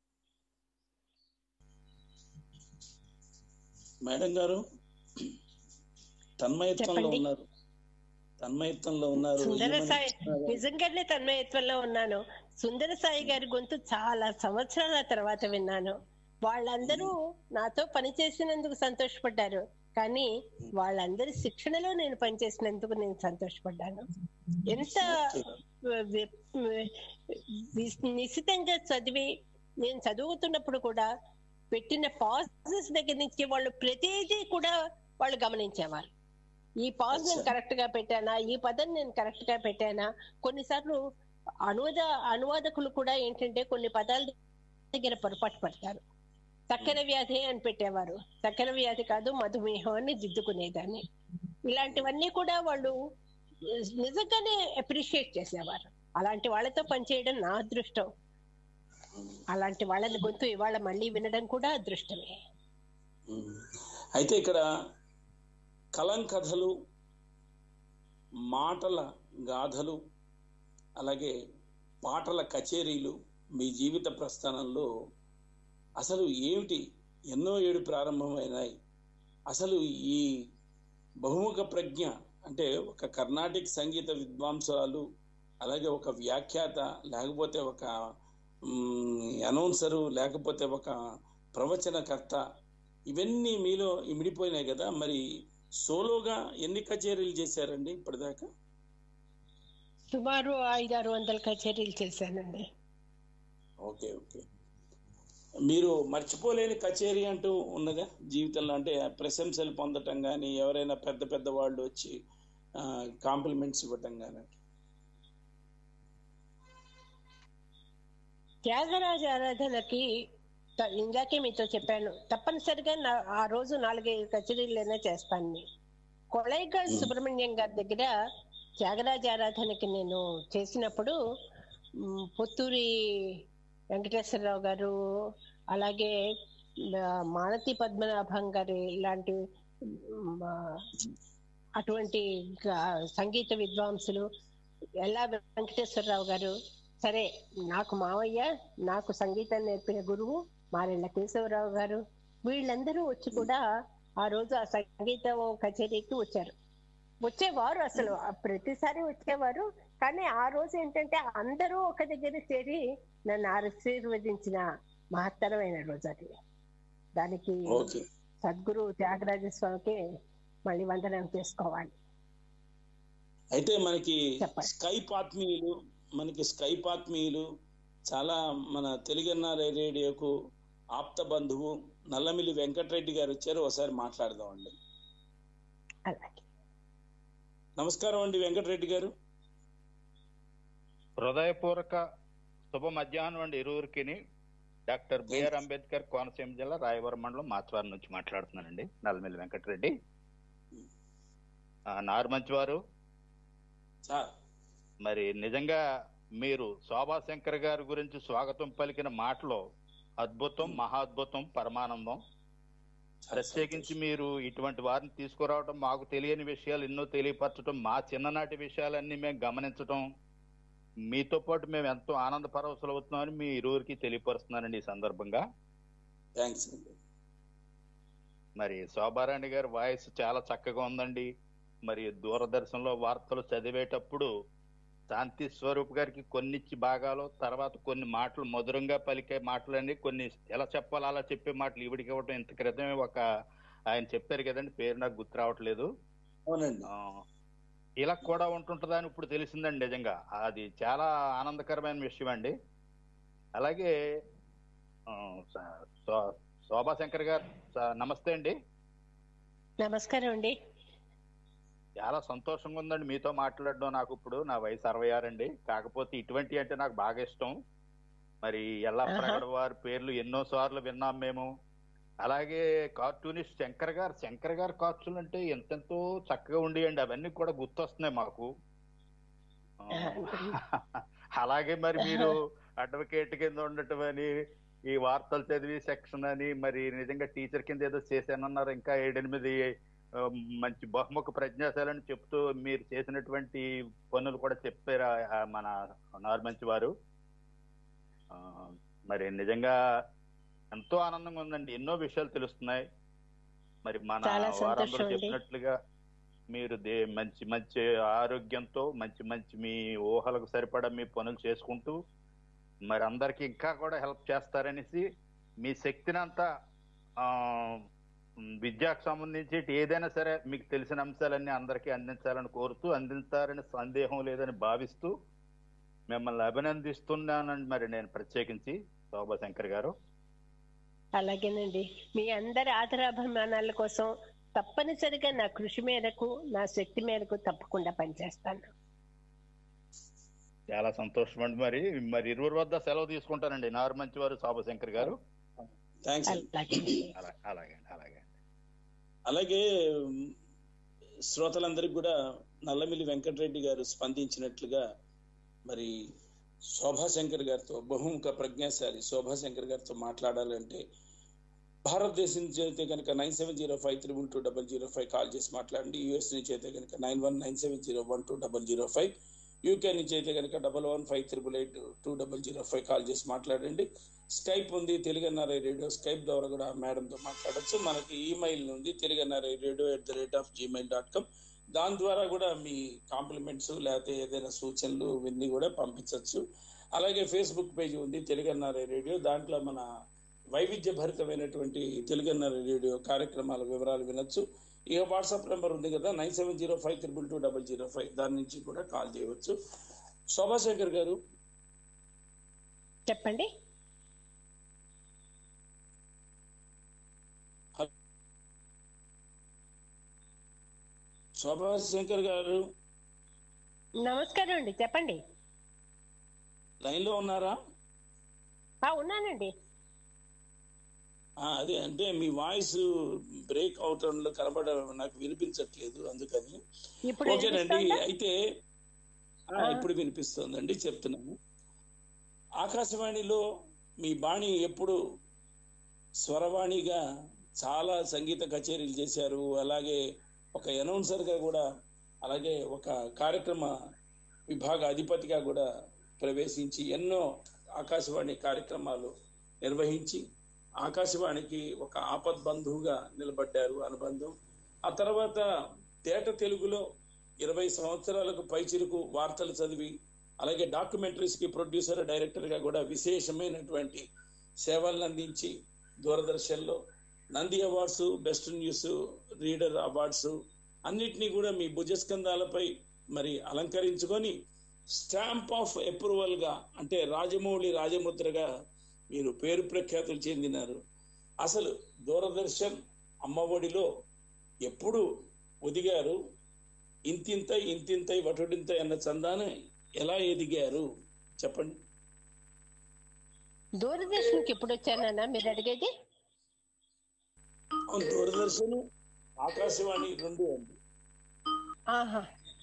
మేడం గారు తన్మయత్వంలో చెప్పండి. ఉన్నారు తన్మయత్వంలో ఉన్నారు సుందర ఏమని సాయి చెప్తున్నారు? నిజంగానే తన్మయత్వంలో ఉన్నాను సుందర సాయి గారి గొంతు చాలా సంవత్సరాల తర్వాత విన్నాను వాళ్ళందరూ నాతో పనిచేసినందుకు సంతోషపడ్డారు కానీ వాళ్ళందరి శిక్షణలో నేను పనిచేసినందుకు నేను సంతోషపడ్డాను ఎంత వి- వి- నిశితంగా చదివి నేను చదువుతున్నప్పుడు కూడా పెట్టిన పాజెస్ దగ్గర నుంచి వాళ్ళు ప్రతిదీ కూడా వాళ్ళు గమనించేవారు ఈ పాజ్ నేను అచ్చా. కరెక్ట్ గా పెట్టానా ఈ పదం నేను కరెక్ట్ గా పెట్టానా కొన్నిసార్లు అనువాద అనువాదకులు కూడా ఏంటంటే కొన్ని పదాల దగ్గర పొరపాటు పడతారు చక్కెర వ్యాధి అని పెట్టేవారు చక్కెర వ్యాధి కాదు మధుమేహం అని దిద్దుకునేదాన్ని ఇలాంటివన్నీ కూడా వాళ్ళు నిజంగానే అప్రిషియేట్ చేసేవారు అలాంటి వాళ్ళతో పనిచేయడం నా అదృష్టం అలాంటి వాళ్ళని గొంతు ఇవాళ మళ్ళీ వినడం కూడా అదృష్టమే ఉమ్. అయితే ఇక్కడ కలం కథలు మాటల గాథలు అలాగే పాటల కచేరీలు మీ జీవిత ప్రస్థానంలో అసలు ఏమిటి ఎన్నో ఏడు ప్రారంభమైనాయి అసలు ఈ బహుముఖ ప్రజ్ఞ అంటే ఒక కర్ణాటిక్ సంగీత విద్వాంసురాలు అలాగే ఒక వ్యాఖ్యాత లేకపోతే ఒక అనౌన్సరు లేకపోతే ఒక ప్రవచనకర్త ఇవన్నీ మీలో ఇమిడిపోయినాయి కదా మరి సోలోగా ఎన్ని కచేరీలు చేశారండి ఇప్పటిదాకా సుమారు ఐదారు వందల కచేరీలు చేశానండి ఓకే ఓకే మీరు మర్చిపోలేని కచేరీ అంటూ ఉన్నదా జీవితంలో అంటే ప్రశంసలు పొందటం కానీ ఎవరైనా పెద్ద పెద్ద వాళ్ళు వచ్చి కాంప్లిమెంట్స్ ఇవ్వటం కానీ త్యాగరాజ ఆరాధనకి త- ఇందాకే మీతో చెప్పాను తప్పనిసరిగా నా ఆ రోజు నాలుగైదు కచేరీలైనా చేస్తాను నేను. కొళైగాడ్ సుబ్రహ్మణ్యం గారి దగ్గర త్యాగరాజ ఆరాధనకి నేను చేసినప్పుడు మ్, పుత్తూరి వెంకటేశ్వరరావు గారు అలాగే ఆ, మాలతి పద్మనాభం గారి ఇలాంటి మ్, ఆ, అటువంటి గా- సంగీత విద్వాంసులు ఎల్లా వెంకటేశ్వరరావు గారు సరే నాకు మావయ్య నాకు సంగీతం నేర్పిన గురువు మారెళ్ళ కేశవరావు గారు వీళ్ళందరూ వచ్చి కూడా ఆ రోజు ఆ సంగీత కచేరీకి వచ్చారు వచ్చేవారు అసలు ఆ ప్రతిసారి వచ్చేవారు కానీ ఆ రోజు ఏంటంటే అందరూ ఒక దగ్గర చేరి నన్ను ఆశీర్వదించిన మహత్తరమైన రోజు అది దానికి ఓకే సద్గురు త్యాగరాజ స్వామికి మళ్ళీ వందనం చేసుకోవాలి అయితే మనకి చెప్పండి. స్కైప్ ఆత్మీయులు మనకి స్కైప్ ఆత్మీయులు చాలా మన తెలుగున్నర రేడియోకు ఆప్త బంధువు నల్లమిల్లి వెంకటరెడ్డి గారు వచ్చారు ఒకసారి మాట్లాడదామండి అలాగే నమస్కారం అండి వెంకటరెడ్డి గారు హృదయపూర్వక శుభ మధ్యాహ్నం అండి ఇరువురికి డాక్టర్ బిఆర్ అంబేద్కర్ కోనసీమ జిల్లా రాయవరం మండలం మాచవారి నుంచి మాట్లాడుతున్నానండి నల్లమిల్లి వెంకటరెడ్డి ఆ, నార్మంచి వారు సార్ మరి నిజంగా మీరు శోభా శంకర్ గారి గురించి స్వాగతం పలికిన మాటలో అద్భుతం మహాద్భుతం పరమానందం చాలా ప్రత్యేకించి మీరు ఇటువంటి వారిని తీసుకురావడం మాకు తెలియని విషయాలు ఎన్నో తెలియపరచడం మా చిన్ననాటి విషయాలన్నీ మేము గమనించడం మీతో పాటు మేము ఎంతో ఆనంద పరవశులు అవుతున్నామని మీ ఇరువురికి తెలియపరుస్తున్నానండి ఈ సందర్భంగా థ్యాంక్స్ అండి మరి శోభారాణి గారి వాయిస్ చాలా చక్కగా ఉందండి మరి దూరదర్శన్లో వార్తలు చదివేటప్పుడు శాంతి స్వరూప్ గారికి కొన్ని ఇచ్చి భాగాలు తర్వాత కొన్ని మాటలు మధురంగా పలికే మాటలన్నీ కొన్ని ఎలా చెప్పాలో అలా చెప్పే మాటలు ఇవిడికి ఇవ్వడం ఇంత క్రితమే ఒక ఆయన చెప్పారు కదండి పేరు నాకు గుర్తు రావట్లేదు అవునండి ఆ, ఇలా కూడా ఉంటుంటుందా అని ఇప్పుడు తెలిసిందండి నిజంగా అది చాలా ఆనందకరమైన విషయం అండి అలాగే ఆ, శ- శో- శోభా శంకర్ గారు స- నమస్తే అండి నమస్కారం అండి చాలా సంతోషంగా ఉందండి మీతో మాట్లాడడం నాకు ఇప్పుడు నా వయసు అరవై ఆరు అండి కాకపోతే ఇటువంటి అంటే నాకు బాగా ఇష్టం మరి ఎల్లా ఆహా. ప్రగడ వారి పేర్లు ఎన్నో సార్లు విన్నాం మేము అలాగే కార్టూనిస్ట్ శంకర్ గారు శంకర్ గారు కార్టూన్ అంటే ఎంతెంతో చక్కగా ఉండేయండి అవన్నీ కూడా గుర్తొస్తున్నాయి మాకు ఆ, అలాగే మరి మీరు అడ్వకేట్ కింద ఉండటం అని ఈ వార్తలు చదివి సెక్షన్ అని మరి నిజంగా టీచర్ కింద ఏదో చేశానన్నారు ఇంకా ఏడెనిమిది ఆ, మంచి బహుముఖ ప్రజ్ఞాశాలని చెప్తూ మీరు చేసినటువంటి పనులు కూడా చెప్పారు ఆ- ఆ మన నార్మంచి వారు ఆ, మరి నిజంగా ఎంతో ఆనందంగా ఉందండి ఎన్నో విషయాలు తెలుస్తున్నాయి మరి మన చాలా సంతోషం వారందరూ అండి. చెప్పినట్లుగా మీరు దే మంచి మంచి ఆరోగ్యంతో మంచి మంచి మీ ఊహలకు సరిపడా మీ పనులు చేసుకుంటూ మరి అందరికి ఇంకా కూడా హెల్ప్ చేస్తారనేసి మీ శక్తిని అంతా ఆ, విద్యకు సంబంధించి ఏదైనా సరే మీకు తెలిసిన అంశాలన్నీ అందరికీ అందించాలని కోరుతూ అందించారని సందేహం లేదని భావిస్తూ మిమ్మల్ని అభినందిస్తున్నానండి మరి నేను ప్రత్యేకించి శోభా శంకర్ గారు అలాగేనండి మీ అందరి ఆదరాభిమానాల కోసం తప్పనిసరిగా నా కృషి మేరకు నా శక్తి మేరకు తప్పకుండా పనిచేస్తాను చాలా సంతోషం అండి మరి మరి ఇరువురు వద్ద సెలవు తీసుకుంటానండి నారుమంచి వారు శోభా శంకర్ గారు థ్యాంక్స్ అండి అలాగే అలా- అలాగే అండి అలాగే అండి అలాగే ఉమ్, శ్రోతలందరికీ కూడా నల్లమిల్లి వెంకటరెడ్డి గారు స్పందించినట్లుగా మరి శోభాశంకర్ గారితో బహుముఖ ప్రజ్ఞాశాలి శోభాశంకర్ గారితో మాట్లాడాలంటే భారతదేశం నుంచి అయితే కనుక nine seven zero five triple two double zero five call చేసి మాట్లాడండి యూఎస్ నుంచి అయితే కనుక nine one nine seven zero one two double zero five UK నుంచి అయితే కనుక double one five triple eight two double zero five call చేసి మాట్లాడండి స్కైప్ ఉంది తెలుగన్నారై రేడియో స్కైప్ ద్వారా కూడా మేడంతో మాట్లాడొచ్చు మనకి ఈమెయిల్ ఉంది Telugu NRI radio at the rate of Gmail dot com దాని ద్వారా కూడా మీ కాంప్లిమెంట్స్ లేకపోతే ఏదైనా సూచనలు ఇవన్నీ కూడా పంపించవచ్చు అలాగే ఫేస్బుక్ పేజ్ ఉంది తెలుగన్నారై రేడియో దాంట్లో మన వైవిధ్య భరితమైనటువంటి తెలుగన్నారై రేడియో కార్యక్రమాల వివరాలు వినొచ్చు ఇక వాట్సాప్ నెంబర్ ఉంది కదా nine seven zero five triple two double zero five దాని నుంచి కూడా కాల్ చేయవచ్చు శోభాశంకర్ గారు చెప్పండి శోభాశంకర్ గారు నమస్కారం అండి చెప్పండి లైన్ లో ఉన్నారా ఆ ఉన్నానండి ఆ, అదే అంటే మీ వాయిస్ బ్రేక్ అవటంలో కనబడడం నాకు వినిపించట్లేదు అందుకని ఇప్పుడు ఓకేనండి వినిపిస్తోందా? అయితే ఆ, ఆ. ఇప్పుడు వినిపిస్తోందండి చెప్తున్నాను ఆకాశవాణిలో మీ బాణి ఎప్పుడు స్వరవాణిగా చాలా సంగీత కచేరీలు చేశారు అలాగే ఒక అనౌన్సర్ గా కూడా అలాగే ఒక కార్యక్రమ విభాగ అధిపతిగా కూడా ప్రవేశించి ఎన్నో ఆకాశవాణి కార్యక్రమాలు నిర్వహించి ఆకాశవాణికి ఒక ఆపద్ బంధువుగా నిలబడ్డారు అనుబంధం ఆ తర్వాత తేట తెలుగులో ఇరవై సంవత్సరాలకు పైచిరుకు వార్తలు చదివి అలాగే డాక్యుమెంటరీస్ కి ప్రొడ్యూసర్ డైరెక్టర్ గా కూడా విశేషమైనటువంటి సేవలను అందించి దూరదర్శన్లో Nandi awards best news reader awards అన్నిటినీ కూడా మీ భుజస్కంధాలపై మరి అలంకరించుకొని స్టాంప్ ఆఫ్ అప్రూవల్ గా అంటే రాజమౌళి రాజముద్రగా మీరు పేరు ప్రఖ్యాతులు చెందినారు అసలు దూరదర్శన్ అమ్మఒడిలో ఎప్పుడు ఒదిగారు ఇంతింతై ఇంతింతై వటుడింతై అన్న చందాన ఎలా ఎదిగారు చెప్పండి దూరదర్శన్కి ఎప్పుడు వచ్చానన్నా మీరు అడిగేది అవును దూరదర్శన్ ఆకాశవాణి రెండు అండి ఆహా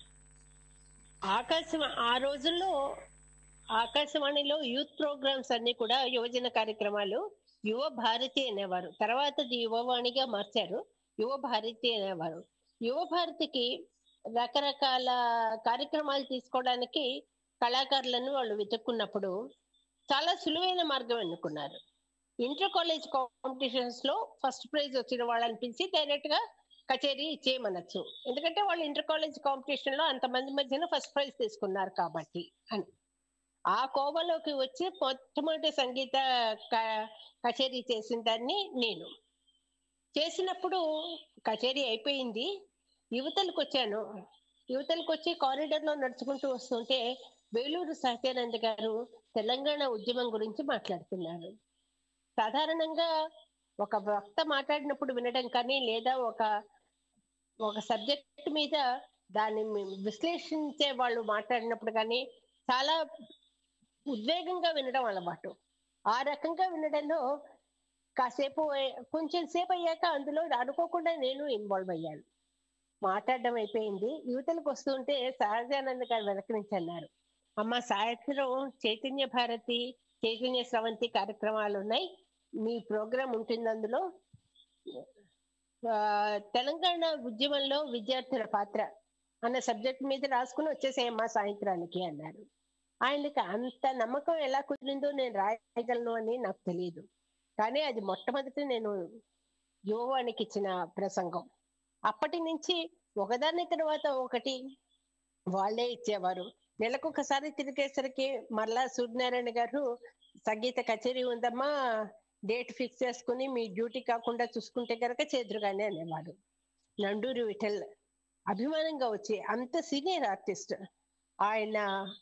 ఆకాశవాణి ఆ రోజుల్లో ఆకాశవాణిలో యూత్ ప్రోగ్రామ్స్ అన్ని కూడా యువజన కార్యక్రమాలు యువ భారతి అనేవారు తర్వాత అది యువవాణిగా మార్చారు యువ భారతి అనేవారు యువ భారతికి రకరకాల కార్యక్రమాలు తీసుకోవడానికి కళాకారులను వాళ్ళు వెతుక్కున్నప్పుడు చాలా సులువైన మార్గం ఎన్నుకున్నారు ఇంటర్ కాలేజ్ కాంపిటీషన్స్ లో ఫస్ట్ ప్రైజ్ వచ్చిన వాళ్ళని పిలిచి డైరెక్ట్ గా కచేరీ ఇచ్చేయమనొచ్చు ఎందుకంటే వాళ్ళు ఇంటర్ కాలేజ్ కాంపిటీషన్ లో అంతమంది మధ్యన ఫస్ట్ ప్రైజ్ తీసుకున్నారు కాబట్టి అని ఆ కోవలోకి వచ్చి మొట్టమొదటి సంగీత క- కచేరీ చేసిన దాన్ని నేను చేసినప్పుడు కచేరీ అయిపోయింది యువతలకు వచ్చాను యువతలకు వచ్చి కారిడార్ లో నడుచుకుంటూ వస్తుంటే వేలూరు సత్యానంద్ గారు తెలంగాణ ఉద్యమం గురించి మాట్లాడుతున్నారు సాధారణంగా ఒక వక్త మాట్లాడినప్పుడు వినడం కానీ లేదా ఒక ఒక సబ్జెక్ట్ మీద దాన్ని విశ్లేషించే వాళ్ళు మాట్లాడినప్పుడు కానీ చాలా ఉద్వేగంగా వినడం అలవాటు ఆ రకంగా వినడంలో కాసేపు కొంచెం సేపు అయ్యాక అందులో అనుకోకుండా నేను ఇన్వాల్వ్ అయ్యాను మాట్లాడడం అయిపోయింది యువతలకు వస్తుంటే సహజానంద్ గారు వెనక నుంచి అన్నారు అమ్మ సాయంత్రం చైతన్య భారతి చైతన్య స్రవంతి కార్యక్రమాలు ఉన్నాయి మీ ప్రోగ్రాం ఉంటుంది అందులో ఆ, తెలంగాణ ఉద్యమంలో విద్యార్థుల పాత్ర అన్న సబ్జెక్ట్ మీద రాసుకుని వచ్చేసేయమ్మా సాయంత్రానికి అన్నారు ఆయనకి అంత నమ్మకం ఎలా కుదిరిందో నేను రాయగలను అని నాకు తెలియదు కానీ అది మొట్టమొదటి నేను యువవానికి ఇచ్చిన ప్రసంగం అప్పటి నుంచి ఒకదాని తర్వాత ఒకటి వాళ్ళే ఇచ్చేవారు నెలకొకసారి తిరిగేసరికి మరలా సూర్యనారాయణ గారు సంగీత కచేరీ ఉందమ్మా డేట్ ఫిక్స్ చేసుకుని మీ డ్యూటీ కాకుండా చూసుకుంటే కనుక చేదురుగానే అనేవాడు నండూరి విఠల్ అభిమానంగా వచ్చి అంత సీనియర్ ఆర్టిస్ట్ ఆయన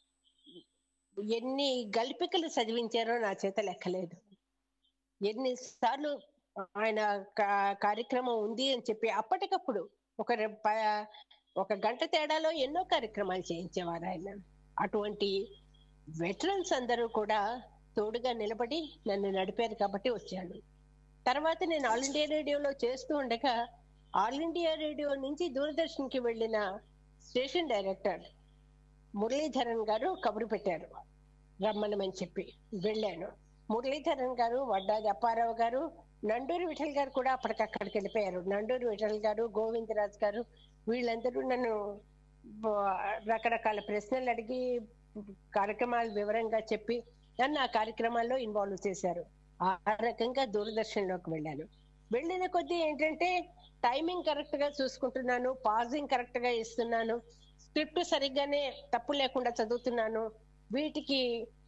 ఎన్ని గల్పికలు చదివించారో నా చేత లెక్కలేదు ఎన్నిసార్లు ఆయన కా- కార్యక్రమం ఉంది అని చెప్పి అప్పటికప్పుడు ఒక రె- ప- ఒక గంట తేడాలో ఎన్నో కార్యక్రమాలు చేయించేవారు ఆయన అటువంటి వెటరన్స్ అందరూ కూడా తోడుగా నిలబడి నన్ను నడిపారు కాబట్టి వచ్చాను తర్వాత నేను ఆల్ ఇండియా రేడియోలో చేస్తూ ఉండగా ఆల్ ఇండియా రేడియో నుంచి దూరదర్శన్ కి వెళ్ళిన స్టేషన్ డైరెక్టర్ మురళీధరన్ గారు కబురు పెట్టారు రమ్మనమని చెప్పి వెళ్ళాను మురళీధరన్ గారు వడ్డాది అప్పారావు గారు నండూరి విఠల్ గారు కూడా అప్పటికక్కడికి వెళ్ళిపోయారు నండూరి విఠల్ గారు గోవిందరాజ్ గారు వీళ్ళందరూ నన్ను బ- రకరకాల ప్రశ్నలు అడిగి కార్యక్రమాలు వివరంగా చెప్పి నన్ను ఆ కార్యక్రమాల్లో ఇన్వాల్వ్ చేశారు ఆ రకంగా దూరదర్శన్ లోకి వెళ్ళాను వెళ్ళిన కొద్దీ ఏంటంటే టైమింగ్ కరెక్ట్ గా చూసుకుంటున్నాను పాజింగ్ కరెక్ట్ గా ఇస్తున్నాను స్క్రిప్ట్ సరిగ్గానే తప్పు లేకుండా చదువుతున్నాను వీటికి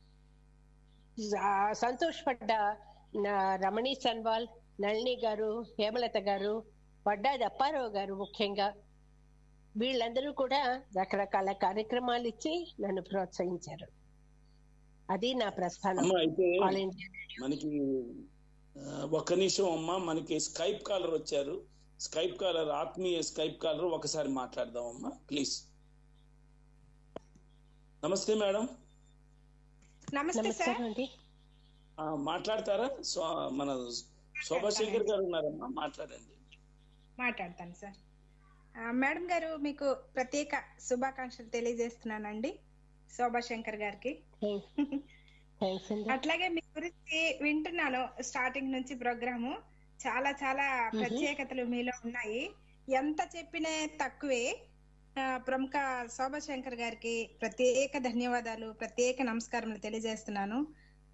ఆ, సంతోషపడ్డ నా రమణి సన్వాల్ నళిని గారు హేమలత గారు వడ్డాది అప్పారావు గారు ముఖ్యంగా వీళ్ళందరూ కూడా రకరకాల కార్యక్రమాలు ఇచ్చి నన్ను ప్రోత్సహించారు అది నా ప్రస్థానం అమ్మ అయితే ఆల్ ఇండియా మనకి ఆ, ఒక్క నిమిషం అమ్మా మనకి స్కైప్ కాలర్ వచ్చారు స్కైప్ కాలర్ ఆత్మీయ స్కైప్ కాలర్ ఒకసారి మాట్లాడదాం అమ్మా ప్లీజ్ నమస్తే మేడం నమస్తే సార్ నమస్కారం అండి ఆ, మాట్లాడతారా సో మన శోభాశంకర్ గారు ఉన్నారమ్మా మాట్లాడండి మాట్లాడతాను సార్ ఆ, మేడం గారు మీకు ప్రత్యేక శుభాకాంక్షలు తెలియజేస్తున్నానండి శోభా శంకర్ గారికి థ్యాంక్స్ అండి అట్లాగే మీ గురించి వింటున్నాను స్టార్టింగ్ నుంచి ప్రోగ్రాము చాలా చాలా ప్రత్యేకతలు మీలో ఉన్నాయి ఎంత చెప్పినా తక్కువే ఆ, ప్రముఖ శోభా శంకర్ గారికి ప్రత్యేక ధన్యవాదాలు ప్రత్యేక నమస్కారములు తెలియజేస్తున్నాను